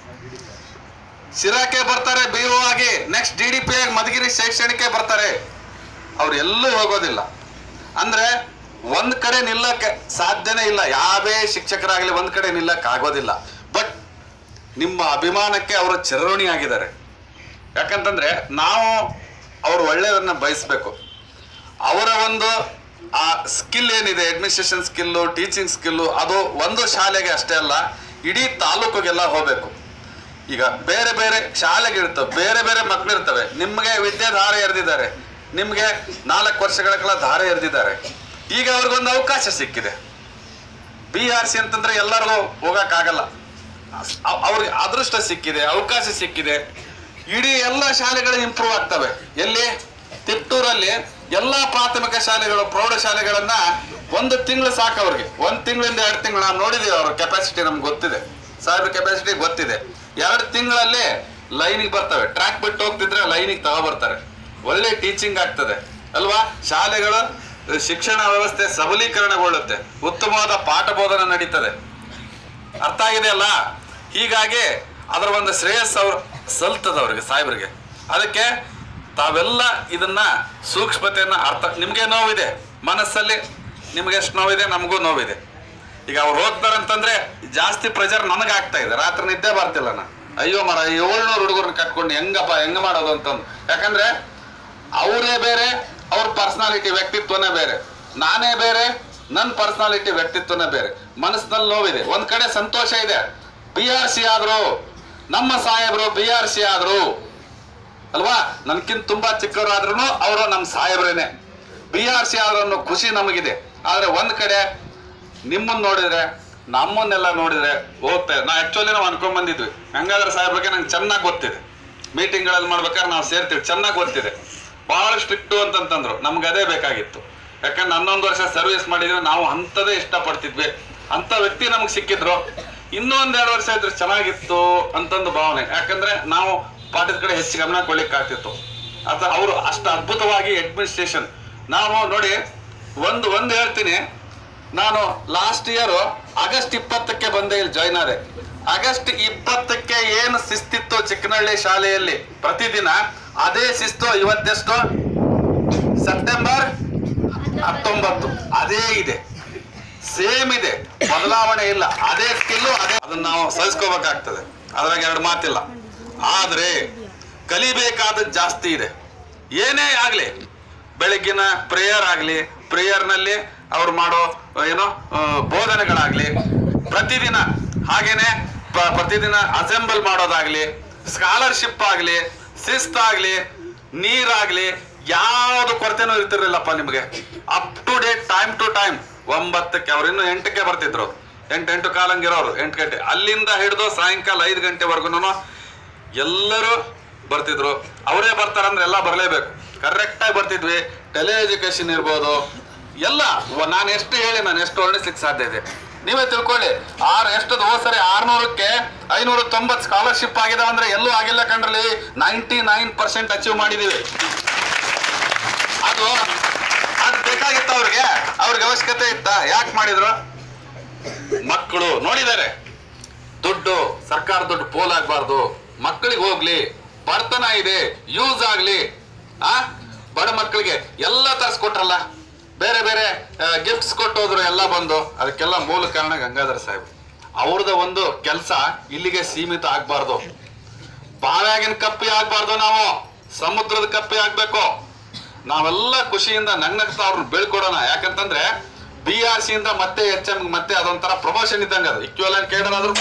[SPEAKER 9] ಸಿರಾಕೆ ಬರ್ತಾರೆ ಬಿ ಒ ಆಗಿ ನೆಕ್ಸ್ಟ್ ಡಿ ಡಿ ಪಿ ಆಗಿ ಮಧುಗಿರಿ ಶೈಕ್ಷಣಿಕ ಬರ್ತಾರೆ ಅವ್ರು ಎಲ್ಲೂ ಹೋಗೋದಿಲ್ಲ ಅಂದ್ರೆ ಒಂದ್ ಕಡೆ ನಿಲ್ಲಕ್ಕೆ ಸಾಧ್ಯನೇ ಇಲ್ಲ ಯಾವೇ ಶಿಕ್ಷಕರಾಗಲಿ ಒಂದ್ ಕಡೆ ನಿಲ್ಲಕ್ಕೆ ಆಗೋದಿಲ್ಲ ಬಟ್ ನಿಮ್ಮ ಅಭಿಮಾನಕ್ಕೆ ಅವರು ಚಿರಋಣಿ ಆಗಿದ್ದಾರೆ ಯಾಕಂತಂದ್ರೆ ನಾವು ಅವ್ರು ಒಳ್ಳೆಯದನ್ನ ಬಯಸ್ಬೇಕು ಅವರ ಒಂದು ಆ ಸ್ಕಿಲ್ ಏನಿದೆ ಅಡ್ಮಿನಿಸ್ಟ್ರೇಷನ್ ಸ್ಕಿಲ್ಲು ಟೀಚಿಂಗ್ ಸ್ಕಿಲ್ಲು ಅದು ಒಂದು ಶಾಲೆಗೆ ಅಷ್ಟೇ ಅಲ್ಲ ಇಡೀ ತಾಲೂಕಿಗೆಲ್ಲ ಹೋಗ್ಬೇಕು ಈಗ ಬೇರೆ ಬೇರೆ ಶಾಲೆಗಳಿರ್ತವೆ ಬೇರೆ ಬೇರೆ ಮಕ್ಳು ಇರ್ತವೆ ನಿಮಗೆ ವಿದ್ಯೆ ಧಾರೆ ಎರೆದಿದ್ದಾರೆ ನಿಮಗೆ ನಾಲ್ಕು ವರ್ಷಗಳ ಕಾಲ ಧಾರೆ ಎರೆದಿದ್ದಾರೆ ಈಗ ಅವ್ರಿಗೊಂದು ಅವಕಾಶ ಸಿಕ್ಕಿದೆ ಬಿ ಆರ್ ಸಿ ಅಂತಂದ್ರೆ ಎಲ್ಲರಿಗೂ ಹೋಗಕ್ಕಾಗಲ್ಲ ಅವ್- ಅವ್ರಿಗೆ ಅದೃಷ್ಟ ಸಿಕ್ಕಿದೆ ಅವಕಾಶ ಸಿಕ್ಕಿದೆ ಇಡೀ ಎಲ್ಲ ಶಾಲೆಗಳು ಇಂಪ್ರೂವ್ ಆಗ್ತವೆ ಎಲ್ಲಿ ತಿಪ್ಟೂರಲ್ಲಿ ಎಲ್ಲಾ ಪ್ರಾಥಮಿಕ ಶಾಲೆಗಳು ಪ್ರೌಢ ಶಾಲೆಗಳನ್ನ ಒಂದು ತಿಂಗಳು ಸಾಕು ಅವ್ರಿಗೆ ಒಂದ್ ತಿಂಗಳಿಂದ ಎರಡು ತಿಂಗಳು ನಾವು ನೋಡಿದೀವಿ ಅವ್ರ ಕೆಪಾಸಿಟಿ ನಮ್ಗೆ ಗೊತ್ತಿದೆ ಸಾವಿರ ಕೆಪಾಸಿಟಿ ಗೊತ್ತಿದೆ ಎರಡು ತಿಂಗಳಲ್ಲಿ ಲೈನಿಗೆ ಬರ್ತವೆ ಟ್ರ್ಯಾಕ್ ಬಿಟ್ಟು ಹೋಗ್ತಿದ್ರೆ ಲೈನಿಗೆ ತಗೋ ಬರ್ತಾರೆ ಒಳ್ಳೆ ಟೀಚಿಂಗ್ ಆಗ್ತದೆ ಅಲ್ವಾ ಶಾಲೆಗಳು ಶಿಕ್ಷಣ ವ್ಯವಸ್ಥೆ ಸಬಲೀಕರಣಗೊಳ್ಳುತ್ತೆ ಉತ್ತಮವಾದ ಪಾಠ ಬೋಧನೆ ನಡೀತದೆ ಅರ್ಥ ಆಗಿದೆ ಅಲ್ಲ ಹೀಗಾಗಿ ಅದರ ಒಂದು ಶ್ರೇಯಸ್ ಅವ್ರು ಸಲ್ತದ ಅವ್ರಿಗೆ ಸಾಹೇಬ್ರಿಗೆ ಅದಕ್ಕೆ ತಾವೆಲ್ಲ ಇದನ್ನ ಸೂಕ್ಷ್ಮತೆಯನ್ನ ಅರ್ಥ ನಿಮ್ಗೆ ನೋವಿದೆ ಮನಸ್ಸಲ್ಲಿ ನಿಮ್ಗೆ ಎಷ್ಟು ನೋವಿದೆ ನಮಗೂ ನೋವಿದೆ ಈಗ ಅವ್ರು ಹೋಗ್ತಾರೆ ಅಂತಂದ್ರೆ ಜಾಸ್ತಿ ಪ್ರೆಷರ್ ನನಗೆ ಆಗ್ತಾ ಇದೆ ರಾತ್ರಿ ನಿದ್ದೆ ಬರ್ತಿಲ್ಲ ನಾ ಅಯ್ಯೋ ಮರ ಏಳ್ನೂರು ಹುಡುಗರನ್ನ ಕಟ್ಕೊಂಡು ಹೆಂಗಪ್ಪ ಹೆಂಗ ಮಾಡೋದು ಅಂತಂದು ಯಾಕಂದ್ರೆ ಅವರೇ ಬೇರೆ ಅವ್ರ ಪರ್ಸನಾಲಿಟಿ ವ್ಯಕ್ತಿತ್ವನೇ ಬೇರೆ ನಾನೇ ಬೇರೆ ನನ್ನ ಪರ್ಸನಾಲಿಟಿ ವ್ಯಕ್ತಿತ್ವನೇ ಬೇರೆ ಮನಸ್ಸಿನಲ್ಲಿ ನೋವಿದೆ ಒಂದ್ ಕಡೆ ಸಂತೋಷ ಇದೆ ಬಿ ಆರ್ ಸಿ ಆದ್ರು ನಮ್ಮ ಸಾಹೇಬರು ಬಿ ಆರ್ ಸಿ ಆದ್ರು ಅಲ್ವಾ ನನ್ಕಿಂತ ತುಂಬಾ ಚಿಕ್ಕವರಾದ್ರೂ ಅವರು ನಮ್ಮ ಸಾಹೇಬ್ರೇನೆ ಬಿ ಆರ್ ಸಿ ಆದ್ರೂ ಅನ್ನೋ ಖುಷಿ ನಮಗಿದೆ ಆದ್ರೆ ಒಂದ್ ಕಡೆ ನಿಮ್ಮನ್ನ ನೋಡಿದ್ರೆ ನಮ್ಮನ್ನೆಲ್ಲ ನೋಡಿದ್ರೆ ಹೋಗ್ತಾ ನಾ ಆಕ್ಚುಲಿ ನಾವು ಅನ್ಕೊಂಡ್ ಬಂದಿದ್ವಿ ಹಂಗಾದ್ರೆ ಸಾಹೇಬ್ ಬಗ್ಗೆ ನಂಗೆ ಚೆನ್ನಾಗಿ ಗೊತ್ತಿದೆ ಮೀಟಿಂಗ್ಗಳಲ್ಲಿ ಮಾಡ್ಬೇಕಾದ್ರೆ ನಾವು ಸೇರ್ತೀವಿ ಚೆನ್ನಾಗಿ ಗೊತ್ತಿದೆ ಬಹಳ ಸ್ಟ್ರಿಕ್ಟು ಅಂತಂತಂದ್ರು ನಮ್ಗೆ ಅದೇ ಬೇಕಾಗಿತ್ತು ಯಾಕಂದ್ರೆ ಹನ್ನೊಂದು ವರ್ಷ ಸರ್ವಿಸ್ ಮಾಡಿದ್ರೆ ನಾವು ಅಂಥದೇ ಇಷ್ಟಪಡ್ತಿದ್ವಿ ಅಂತ ವ್ಯಕ್ತಿ ನಮ್ಗೆ ಸಿಕ್ಕಿದ್ರು ಇನ್ನೂ ಒಂದೆರಡು ವರ್ಷ ಇದ್ರೆ ಚೆನ್ನಾಗಿತ್ತು ಅಂತಂದು ಭಾವನೆ ಯಾಕಂದ್ರೆ ನಾವು ಪಾಠದ ಕಡೆ ಹೆಚ್ಚು ಗಮನ ಕೊಡ್ಲಿಕ್ಕೆ ಆಗ್ತಿತ್ತು ಅಥವಾ ಅವರು ಅಷ್ಟು ಅದ್ಭುತವಾಗಿ ಅಡ್ಮಿನಿಸ್ಟ್ರೇಷನ್ ನಾವು ನೋಡಿ ಒಂದು ಒಂದು ಹೇಳ್ತೀನಿ ನಾನು ಲಾಸ್ಟ್ ಇಯರ್ ಆಗಸ್ಟ್ ಇಪ್ಪತ್ತಕ್ಕೆ ಬಂದೆ ಇಲ್ಲಿ ಜಾಯ್ನ್ ಆದೆ ಆಗಸ್ಟ್ ಇಪ್ಪತ್ತಕ್ಕೆ ಏನು ಶಿಸ್ತಿತ್ತು ಚಿಕ್ಕನಹಳ್ಳಿ ಶಾಲೆಯಲ್ಲಿ ಪ್ರತಿದಿನ ಅದೇ ಶಿಸ್ತು ಇವತ್ತೆಷ್ಟು ಸೆಪ್ಟೆಂಬರ್ ಹತ್ತೊಂಬತ್ತು ಅದೇ ಇದೆ ಸೇಮ್ ಇದೆ ಬದಲಾವಣೆ ಇಲ್ಲ ಅದೇ ಸ್ಕಿಲ್ಲು ಅದೇ ಅದನ್ನ ನಾವು ಸಹಿಸ್ಕೋಬೇಕಾಗ್ತದೆ ಅದ್ರಾಗ ಎರಡು ಮಾತಿಲ್ಲ ಆದ್ರೆ ಕಲಿಬೇಕಾದದ್ದು ಜಾಸ್ತಿ ಇದೆ ಏನೇ ಆಗ್ಲಿ ಬೆಳಗ್ಗಿನ ಪ್ರೇಯರ್ ಆಗ್ಲಿ ಪ್ರೇಯರ್ ನಲ್ಲಿ ಅವ್ರು ಮಾಡೋ ಏನೋ ಆ, ಬೋಧನೆಗಳಾಗ್ಲಿ ಪ್ರತಿದಿನ ಹಾಗೇನೆ ಪ- ಪ್ರತಿದಿನ ಅಸೆಂಬಲ್ ಮಾಡೋದಾಗ್ಲಿ ಸ್ಕಾಲರ್ಶಿಪ್ ಆಗ್ಲಿ ಶಿಸ್ತಾಗ್ಲಿ ನೀರಾಗ್ಲಿ ಯಾವ್ದು ಕೊರತೆನೂ ಇರ್ತಿರ್ಲಿಲ್ಲಪ್ಪ ನಿಮ್ಗೆ up to date time to time ಒಂಬತ್ತಕ್ಕೆ ಅವ್ರು ಇನ್ನು ಎಂಟಕ್ಕೆ ಬರ್ತಿದ್ರು ಎಂಟು ಎಂಟು ಕಾಲಂಗಿರೋರು ಎಂಟು ಗಂಟೆ ಅಲ್ಲಿಂದ ಹಿಡಿದು ಸಾಯಂಕಾಲ ಐದು ಗಂಟೆವರೆಗೂ ಎಲ್ಲರೂ ಬರ್ತಿದ್ರು ಅವರೇ ಬರ್ತಾರಂದ್ರೆ ಎಲ್ಲ ಬರಲೇಬೇಕು ಕರೆಕ್ಟಾಗಿ ಬರ್ತಿದ್ವಿ ಟೆಲಿ ಎಜುಕೇಶನ್ ಇರ್ಬೋದು ಎಲ್ಲ ವ- ನಾನು ಎಷ್ಟು ಹೇಳಿ ನಾನು ಎಷ್ಟು ವರ್ಣಿಸ್ಲಿಕ್ಕೆ ಸಾಧ್ಯ ಇದೆ ನೀವೇ ತಿಳ್ಕೊಳ್ಳಿ ಆರು ಎಷ್ಟು ಹೋದ ಸರಿ ಆರ್ನೂರಕ್ಕೆ ಐನೂರ ತೊಂಬತ್ತು ಸ್ಕಾಲರ್ಶಿಪ್ ಆಗಿದೆ ಅಂದ್ರೆ ಎಲ್ಲೂ ಆಗಿಲ್ಲ ಕಂಡ್ರಲ್ಲಿ ನೈಂಟಿ ನೈನ್ ಪರ್ಸೆಂಟ್ ಅಚೀವ್ ಮಾಡಿದೀವಿ ಅದು ಅದು ಬೇಕಾಗಿತ್ತ ಅವ್ರಿಗೆ ಅವ್ರಿಗೆ ಅವಶ್ಯಕತೆ ಇತ್ತ ಯಾಕೆ ಮಾಡಿದ್ರು ಮಕ್ಕಳು ನೋಡಿದ್ದಾರೆ ದುಡ್ಡು ಸರ್ಕಾರ ದುಡ್ಡು ಪೋಲ್ ಆಗ್ಬಾರ್ದು ಮಕ್ಕಳಿಗೆ ಹೋಗ್ಲಿ ಬಡತನ ಇದೆ ಯೂಸ್ ಆಗ್ಲಿ ಆ ಬಡ ಮಕ್ಕಳಿಗೆ ಎಲ್ಲ ತರಿಸ್ಕೊಟ್ರಲ್ಲ ಬೇರೆ ಬೇರೆ ಗಿಫ್ಟ್ಸ್ ಕೊಟ್ಟೋದ್ರು ಎಲ್ಲ ಬಂದು ಅದಕ್ಕೆಲ್ಲ ಮೂಲ ಕಾರಣ ಗಂಗಾಧರ ಸಾಹೇಬ್ ಅವ್ರದ ಒಂದು ಕೆಲಸ ಇಲ್ಲಿಗೆ ಸೀಮಿತ ಆಗ್ಬಾರ್ದು ಬಾವ್ಯಾಗಿನ ಕಪ್ಪಿ ಆಗ್ಬಾರ್ದು ನಾವು ಸಮುದ್ರದ ಕಪ್ಪಿ ಆಗ್ಬೇಕು ನಾವೆಲ್ಲ ಖುಷಿಯಿಂದ ನಗ್ನಗ್ತಾ ಅವ್ರನ್ನ ಬೀಳ್ಕೊಡೋಣ ಯಾಕಂತಂದ್ರೆ ಬಿ ಆರ್ ಸಿ ಇಂದ ಮತ್ತೆ ಎಚ್ ಎಂ ಮತ್ತೆ ಅದೊಂಥರ ಪ್ರಮೋಷನ್ ಇದ್ದಂಗೆ ಅದು ಇಕ್ವಲೆಂಟ್ ಕೇಡರ್ ಆದ್ರೂ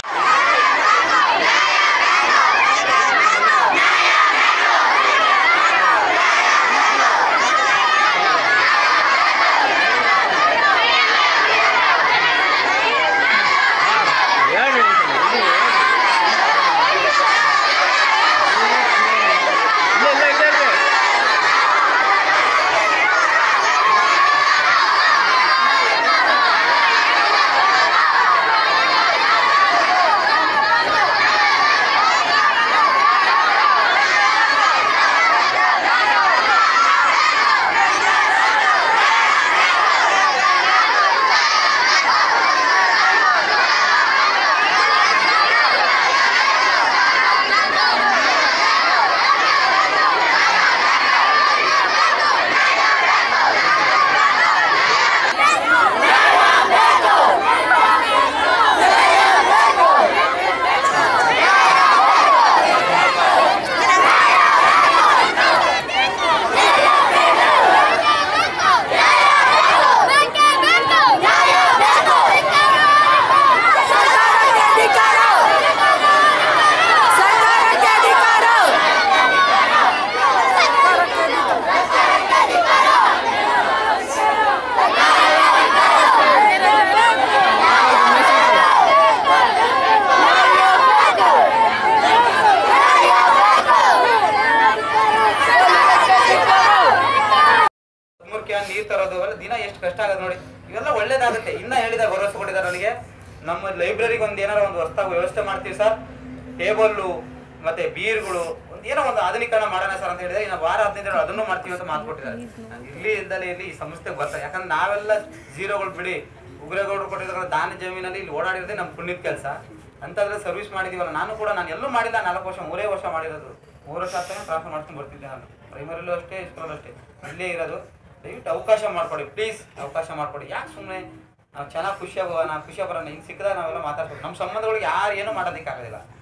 [SPEAKER 7] ಮೂರು ಕ್ಯಾನ್ ನೀರು ತರೋದು ಅವೆಲ್ಲ ದಿನ ಎಷ್ಟು ಕಷ್ಟ ಆಗುತ್ತೆ ನೋಡಿ ಇವೆಲ್ಲ ಒಳ್ಳೇದಾಗುತ್ತೆ ಇನ್ನ ಹೇಳಿದಾಗ ಭರವಸೆ ಕೊಟ್ಟಿದ್ದಾರೆ ನನಗೆ ನಮ್ಮ ಲೈಬ್ರರಿಗೆ ಒಂದು ಏನಾರ ಒಂದು ಹೊಸ್ತಾಗಿ ವ್ಯವಸ್ಥೆ ಮಾಡ್ತೀವಿ ಸರ್ ಟೇಬಲ್ಲು ಮತ್ತೆ ಬೀರ್ಗಳು ಒಂದು ಏನೋ ಒಂದು ಆಧುನೀಕರಣ ಮಾಡೋಣ ಸರ್ ಅಂತ ಹೇಳಿದ್ರೆ ಇನ್ನು ವಾರ ಹದಿನೈದು ದಿನ ಅದನ್ನು ಮಾಡ್ತೀವಿ ಅಂತ ಮಾತು ಕೊಟ್ಟಿದ್ದಾರೆ ನಾನು ಇಲ್ಲಿ ಇಲ್ದಲೇ ಇಲ್ಲಿ ಈ ಸಂಸ್ಥೆಗೆ ಬರ್ತಾರೆ ಯಾಕಂದ್ರೆ ನಾವೆಲ್ಲ ಜೀರೋಗಳು ಬಿಡಿ ಉಗ್ರೇಗೌಡರು ಕೊಟ್ಟಿರೋ ದಾನ ಜಮೀನಲ್ಲಿ ಇಲ್ಲಿ ಓಡಾಡಿರೋದೇ ನಮ್ಮ ಪುಣ್ಯದ ಕೆಲಸ ಅಂತಂದ್ರೆ ಸರ್ವಿಸ್ ಮಾಡಿದೀವಲ್ಲ ನಾನು ಕೂಡ ನಾನು ಎಲ್ಲೂ ಮಾಡಿಲ್ಲ ನಾಲ್ಕು ವರ್ಷ ಮೂರೇ ವರ್ಷ ಮಾಡಿರೋದು ಮೂರು ವರ್ಷ ಆಗ್ತಾನೆ ಟ್ರಾನ್ಸ್ಫರ್ ಮಾಡ್ಕೊಂಡು ಬರ್ತಿದ್ದೆ ನಾನು ಪ್ರೈಮರಿಲೂ ಅಷ್ಟೇ ಸ್ಕೂಲಲ್ಲೂ ಅಷ್ಟೇ ಇಲ್ಲೇ ಇರೋದು ದಯವಿಟ್ಟು ಅವಕಾಶ ಮಾಡ್ಕೊಡಿ ಪ್ಲೀಸ್ ಅವಕಾಶ ಮಾಡ್ಕೊಡಿ ಯಾಕೆ ಸುಮ್ಮನೆ ನಾವು ಚೆನ್ನಾಗಿ ಖುಷಿಯಾಗುವ ನಾವು ಖುಷಿಯಾಗಿ ಬರೋಣ ಹಿಂಗೆ ಸಿಕ್ಕಿದಾಗ ನಾವೆಲ್ಲ ಮಾತಾಡ್ಬೇಕು ನಮ್ಮ ಸಂಬಂಧಗಳಿಗೆ ಯಾರು ಏನೂ ಮಾಡೋದಕ್ಕಾಗೋದಿಲ್ಲ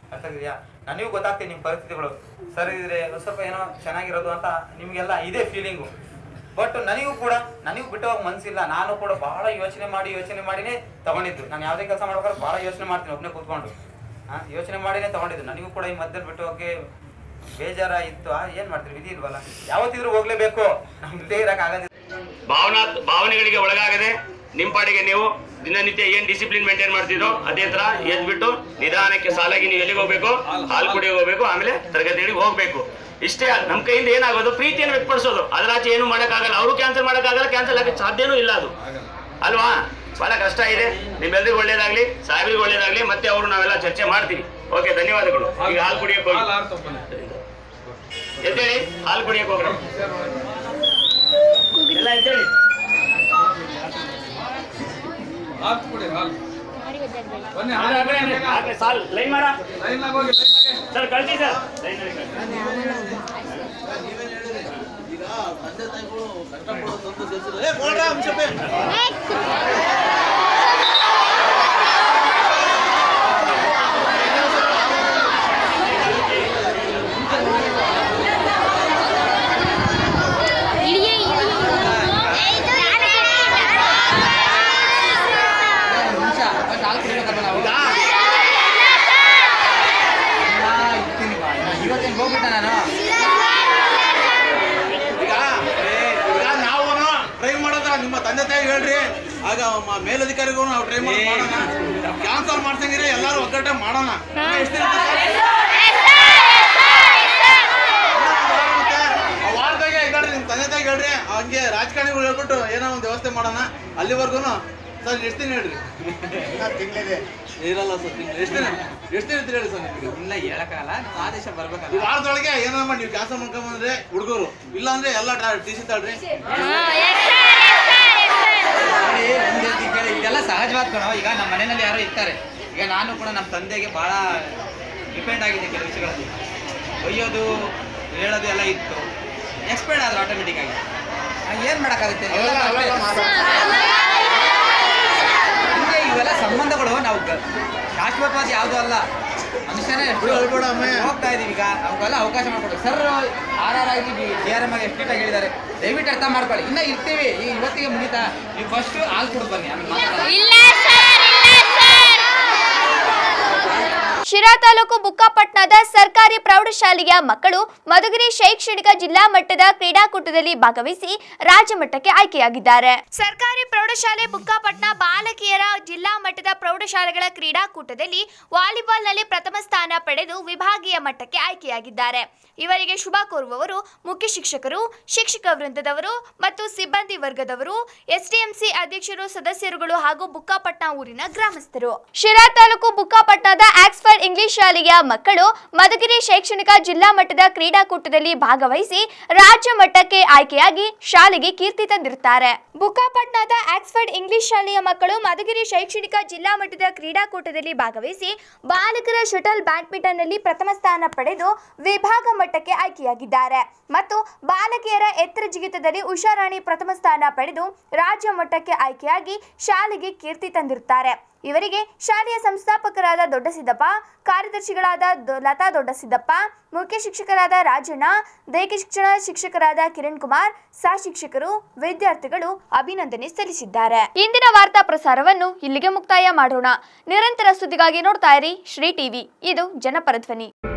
[SPEAKER 7] ಅರ್ಥ ಆಗಿದೆಯಾ ನನಗೂ ಗೊತ್ತಾಗ್ತದೆ ನಿಮ್ಮ ಪರಿಸ್ಥಿತಿಗಳು ಸರ್ ಇದ್ರೆ ಒಂದ್ ಸ್ವಲ್ಪ ಏನೋ ಚೆನ್ನಾಗಿರೋದು ಅಂತ ನಿಮಗೆಲ್ಲ ಇದೇ ಫೀಲಿಂಗು ಬಟ್ ನನಗೂ ಕೂಡ ನನಗೂ ಬಿಟ್ಟು ಹೋಗೋ ಮನ್ಸಿಲ್ಲ ನಾನು ಕೂಡ ಬಹಳ ಯೋಚನೆ ಮಾಡಿ ಯೋಚನೆ ಮಾಡಿನೇ ತಗೊಂಡಿದ್ದು ನಾನು ಯಾವುದೇ ಕೆಲಸ ಮಾಡ್ಬೇಕಾದ್ರೆ ಬಹಳ ಯೋಚನೆ ಮಾಡ್ತೀನಿ ಒಬ್ಬನೇ ಕೂತ್ಕೊಂಡು ಹಾ ಯೋಚನೆ ಮಾಡಿನೇ ತಗೊಂಡಿದ್ದು ನನಗೂ ಕೂಡ ಈ ಮಧ್ಯದಲ್ಲಿ ಬಿಟ್ಟು ಹೋಗಕ್ಕೆ ಬೇಜಾರ ಇತ್ತು ಆ, ಏನ್ ಮಾಡ್ತೀರಿ ವಿಧಿ ಇಲ್ವಲ್ಲ ಯಾವತ್ತಿದ್ರು ಹೋಗ್ಲೇಬೇಕು ನಮ್ಗೆ ಇಲ್ಲೇ ಇರಕ್ ಆಗೋದಿಲ್ಲ
[SPEAKER 10] ಭಾವನಾ ಭಾವನೆಗಳಿಗೆ ಒಳಗಾಗದೆ ನಿಮ್ಮ ಪಾಡಿಗೆ ನೀವು ದಿನನಿತ್ಯ ಏನ್ ಡಿಸಿಪ್ಲಿನ್ ಮೇಂಟೈನ್ ಮಾಡ್ತಿದ್ರೋ ಅದೇ ತರ ಎದ್ಬಿಟ್ಟು ನಿಧಾನಕ್ಕೆ ಸಾಲಾಗಿ ನೀವು ಎಲ್ಲಿಗೆ ಹೋಗ್ಬೇಕು ಹಾಲು ಕುಡಿಯೋಕೆ ಹೋಗ್ಬೇಕು ಆಮೇಲೆ ತರಗತಿಗಳಿಗೆ ಹೋಗ್ಬೇಕು ಇಷ್ಟೇ ನಮ್ಮ ಕೈಯಿಂದ ಏನಾಗೋದು ಪ್ರೀತಿಯನ್ನು ವ್ಯಕ್ತಪಡಿಸೋದು ಅದರಾಚೆ ಏನು ಮಾಡೋಕ್ಕಾಗಲ್ಲ ಅವರು ಕ್ಯಾನ್ಸಲ್ ಮಾಡೋಕ್ಕಾಗಲ್ಲ ಕ್ಯಾನ್ಸಲ್ ಆಗಕ್ಕೆ ಸಾಧ್ಯನೂ ಇಲ್ಲ ಅದು ಅಲ್ವಾ ಬಹಳ ಕಷ್ಟ ಇದೆ ನಿಮ್ಮೆಲ್ಲರಿಗೂ ಒಳ್ಳೇದಾಗ್ಲಿ ಸಾಹೇಬ್ರಿಗೆ ಒಳ್ಳೇದಾಗ್ಲಿ ಮತ್ತೆ ಅವರು ನಾವೆಲ್ಲ ಚರ್ಚೆ ಮಾಡ್ತೀವಿ ಓಕೆ ಧನ್ಯವಾದಗಳು ಈಗ ಹಾಲು ಕುಡಿಯೋಕೆ ಹೋಗಿ ಎದ್ದೇಳಿ ಹಾಲು ಕುಡಿಯೋಕೆ ಹೋಗ್ರಿ ಎಲ್ಲ ಎದ್ದೇಳಿ ಸಾಲ್ ಲೈನ್ ಮಾಡ ಸರ್ ಕಳ್ಸಿ ಸರ್
[SPEAKER 11] ಇವತ್ತೇನು ಹೋಗ್ಬಿಟ್ಟ ನಾನು
[SPEAKER 12] ಈಗ ಈಗ ನಾವು ಟ್ರೈ ಮಾಡೋದ ನಿಮ್ಮ ತಂದೆ ತಾಯಿ ಹೇಳ್ರಿ ಆಗ ಮ- ಮೇಲಧಿಕಾರಿಗೂ ನಾವು ಟ್ರೈ ಮಾಡಿ ಮಾಡೋಣ ಕ್ಯಾನ್ಸಲ್ ಮಾಡ್ಸಂಗಿರಿ ಎಲ್ಲರೂ ಒಗ್ಗಟ್ಟೆ ಮಾಡೋಣ ಎಷ್ಟು ದಿನ ಆ ವಾರದಾಗೆ ಈಗ ನಿಮ್ಮ ತಂದೆ ತಾಯಿ ಹೇಳ್ರಿ ಹಂಗೆ ರಾಜಕಾರಣಿಗಳು ಹೇಳ್ಬಿಟ್ಟು ಏನೋ ಒಂದು ವ್ಯವಸ್ಥೆ ಮಾಡೋಣ ಅಲ್ಲಿವರೆಗೂ ಸರ್ ಎಷ್ಟು ದಿನ ಹೇಳ್ರಿ ತಿಂಗಳಿದೆ ಇರಲ್ಲ ಸರ್ ತಿಂಗಳು ಎಷ್ಟು ದಿನ ಎಷ್ಟು ದಿನ ಇರ್ತೀರಿ ಹೇಳಿ ಸರ್ ನಿಮಗೆ
[SPEAKER 11] ಇಲ್ಲ ಹೇಳಕ್ಕಾಗಲ್ಲ ಆದೇಶ
[SPEAKER 12] ಈ
[SPEAKER 11] ಬರ್ಬೇಕಲ್ಲ
[SPEAKER 12] ವಾರದೊಳಗೆ ಏನೋ ಮಾಡಿ ನೀವು ಕ್ಯಾನ್ಸಲ್ ಮಾಡ್ಕೊಂಬಂದ್ರೆ ಹುಡುಗರು ಇಲ್ಲ ಅಂದ್ರೆ ಎಲ್ಲ ಟಿ ಸಿ ತಳ್ರಿ
[SPEAKER 11] ನೋಡಿ, ಒಂದ್ ಹೇಳ್ತೀನಿ ಕೇಳಿ ಇದೆಲ್ಲ ಸಹಜವಾದ ಕಣೋ ಈಗ ನಮ್ಮ ಮನೆಯಲ್ಲಿ ಯಾರೋ ಇರ್ತಾರೆ ಈಗ ನಾನು ಕೂಡ ನಮ್ಮ ತಂದೆಗೆ ಭಾಳ ಡಿಪೆಂಡ್ ಆಗಿದೆ ಕೆಲವು ವಿಷಯಗಳಲ್ಲಿ ಒಯ್ಯೋದು ಹೇಳೋದು ಎಲ್ಲ ಇತ್ತು ಎಕ್ಸ್ಪೈರ್ಡ್ ಆದ್ರೆ ಆಟೋಮೆಟಿಕ್ ಆಗಿ ಏನು ಮಾಡೋಕ್ಕಾಗುತ್ತೆ ಎಲ್ಲ ಅಷ್ಟೇ. ಹಿಂಗೆ ಇವೆಲ್ಲ ಸಂಬಂಧಗಳು ನಾವು ಗ- ಶಾಶ್ವತವಾದ ಯಾವುದೂ ಅಲ್ಲ ಮನುಷ್ಯನೇ ಎಷ್ಟು
[SPEAKER 12] ಹೇಳ್ಬೇಡ ಅಮ್ಮ.
[SPEAKER 11] ಹೋಗ್ತಾ ಇದೀವಿ ಈಗ ಅವೆಲ್ಲ ಅವಕಾಶ ಮಾಡ್ಕೊಡಿ ಸರ್ ಆರ್ ಆರ್ ಆಗಿ ಜಿ ಆರ್ ಎಮ್ ಆಗಿ ಎಷ್ಟು ನೀಟಾಗಿ ಹೇಳಿದ್ದಾರೆ ದಯವಿಟ್ಟು ಅರ್ಥ ಮಾಡ್ಕೊಳ್ಳಿ ಇನ್ನ ಇರ್ತೀವಿ ಈ ಇವತ್ತಿಗೆ ಮುಗಿತಾ ನೀವು ಫಸ್ಟ್ ಹಾಲು ಕುಡಿದು ಬನ್ನಿ ಆಮೇಲೆ ಮಾತಾಡೋಣ.
[SPEAKER 8] ಇಲ್ಲ ಸರ್ ಇಲ್ಲ ಸರ್
[SPEAKER 1] ಶಿರಾ ತಾಲೂಕು ಬುಕ್ಕಾಪಟ್ನದ ಸರ್ಕಾರಿ ಪ್ರೌಢಶಾಲೆಯ ಮಕ್ಕಳು ಮಧುಗಿರಿ ಶೈಕ್ಷಣಿಕ ಜಿಲ್ಲಾ ಮಟ್ಟದ ಕ್ರೀಡಾಕೂಟದಲ್ಲಿ ಭಾಗವಹಿಸಿ ರಾಜ್ಯ ಮಟ್ಟಕ್ಕೆ ಆಯ್ಕೆಯಾಗಿದ್ದಾರೆ ಸರ್ಕಾರಿ ಪ್ರೌಢಶಾಲೆ ಬುಕ್ಕಾಪಟ್ನ ಬಾಲಕಿಯರ ಜಿಲ್ಲಾ ಮಟ್ಟದ ಪ್ರೌಢಶಾಲೆಗಳ ಕ್ರೀಡಾಕೂಟದಲ್ಲಿ ವಾಲಿಬಾಲ್ನಲ್ಲಿ ಪ್ರಥಮ ಸ್ಥಾನ ಪಡೆದು ವಿಭಾಗೀಯ ಮಟ್ಟಕ್ಕೆ ಆಯ್ಕೆಯಾಗಿದ್ದಾರೆ ಇವರಿಗೆ ಶುಭ ಕೋರುವವರು ಮುಖ್ಯ ಶಿಕ್ಷಕರು ಶಿಕ್ಷಕ ವೃಂದದವರು ಮತ್ತು ಸಿಬ್ಬಂದಿ ವರ್ಗದವರು ಎಸ್ಡಿಎಂಸಿ ಅಧ್ಯಕ್ಷರು ಸದಸ್ಯರುಗಳು ಹಾಗೂ ಬುಕ್ಕಾಪಟ್ನ ಊರಿನ ಗ್ರಾಮಸ್ಥರು ಶಿರಾ ತಾಲೂಕು ಬುಕ್ಕಾಪಟ್ನದ ಆಕ್ಸ್ಫರ್ಡ್ ಇಂಗ್ಲಿಷ್ ಶಾಲೆಯ ಮಕ್ಕಳು ಮಧುಗಿರಿ ಶೈಕ್ಷಣಿಕ ಜಿಲ್ಲಾ ಮಟ್ಟದ ಕ್ರೀಡಾಕೂಟದಲ್ಲಿ ಭಾಗವಹಿಸಿ ರಾಜ್ಯ ಮಟ್ಟಕ್ಕೆ ಆಯ್ಕೆಯಾಗಿ ಶಾಲೆಗೆ ಕೀರ್ತಿ ತಂದಿರುತ್ತಾರೆ ಬುಕ್ಕಾಪಟ್ನದ ಆಕ್ಸ್ಫರ್ಡ್ ಇಂಗ್ಲಿಷ್ ಶಾಲೆಯ ಮಕ್ಕಳು ಮಧುಗಿರಿ ಶೈಕ್ಷಣಿಕ ಜಿಲ್ಲಾ ಮಟ್ಟದ ಕ್ರೀಡಾಕೂಟದಲ್ಲಿ ಭಾಗವಹಿಸಿ ಬಾಲಕರ ಶಟಲ್ ಬ್ಯಾಡ್ಮಿಂಟನ್ನಲ್ಲಿ ಪ್ರಥಮ ಸ್ಥಾನ ಪಡೆದು ವಿಭಾಗ ಮಟ್ಟಕ್ಕೆ ಆಯ್ಕೆಯಾಗಿದ್ದಾರೆ ಮತ್ತು ಬಾಲಕಿಯರ ಎತ್ತರ ಜಿಗಿತದಲ್ಲಿ ಉಷಾರಾಣಿ ಪ್ರಥಮ ಸ್ಥಾನ ಪಡೆದು ರಾಜ್ಯ ಮಟ್ಟಕ್ಕೆ ಆಯ್ಕೆಯಾಗಿ ಶಾಲೆಗೆ ಕೀರ್ತಿ ತಂದಿರುತ್ತಾರೆ ಇವರಿಗೆ ಶಾಲೆಯ ಸಂಸ್ಥಾಪಕರಾದ ದೊಡ್ಡಸಿದ್ದಪ್ಪ ಕಾರ್ಯದರ್ಶಿಗಳಾದ ದೊ- ಲತಾ ದೊಡ್ಡಸಿದ್ದಪ್ಪ ಮುಖ್ಯ ಶಿಕ್ಷಕರಾದ ರಾಜಣ್ಣ ದೈಹಿಕ ಶಿಕ್ಷಣ ಶಿಕ್ಷಕರಾದ ಕಿರಣ್ ಕುಮಾರ್ ಸಹ ಶಿಕ್ಷಕರು ವಿದ್ಯಾರ್ಥಿಗಳು ಅಭಿನಂದನೆ ಸಲ್ಲಿಸಿದ್ದಾರೆ ಇಂದಿನ ವಾರ್ತಾ ಪ್ರಸಾರವನ್ನು ಇಲ್ಲಿಗೆ ಮುಕ್ತಾಯ ಮಾಡೋಣ ನಿರಂತರ ಸುದ್ದಿಗಾಗಿ ನೋಡ್ತಾ ಇರಿ ಶ್ರೀ ಟಿವಿ ಇದು ಜನಪರ ಧ್ವನಿ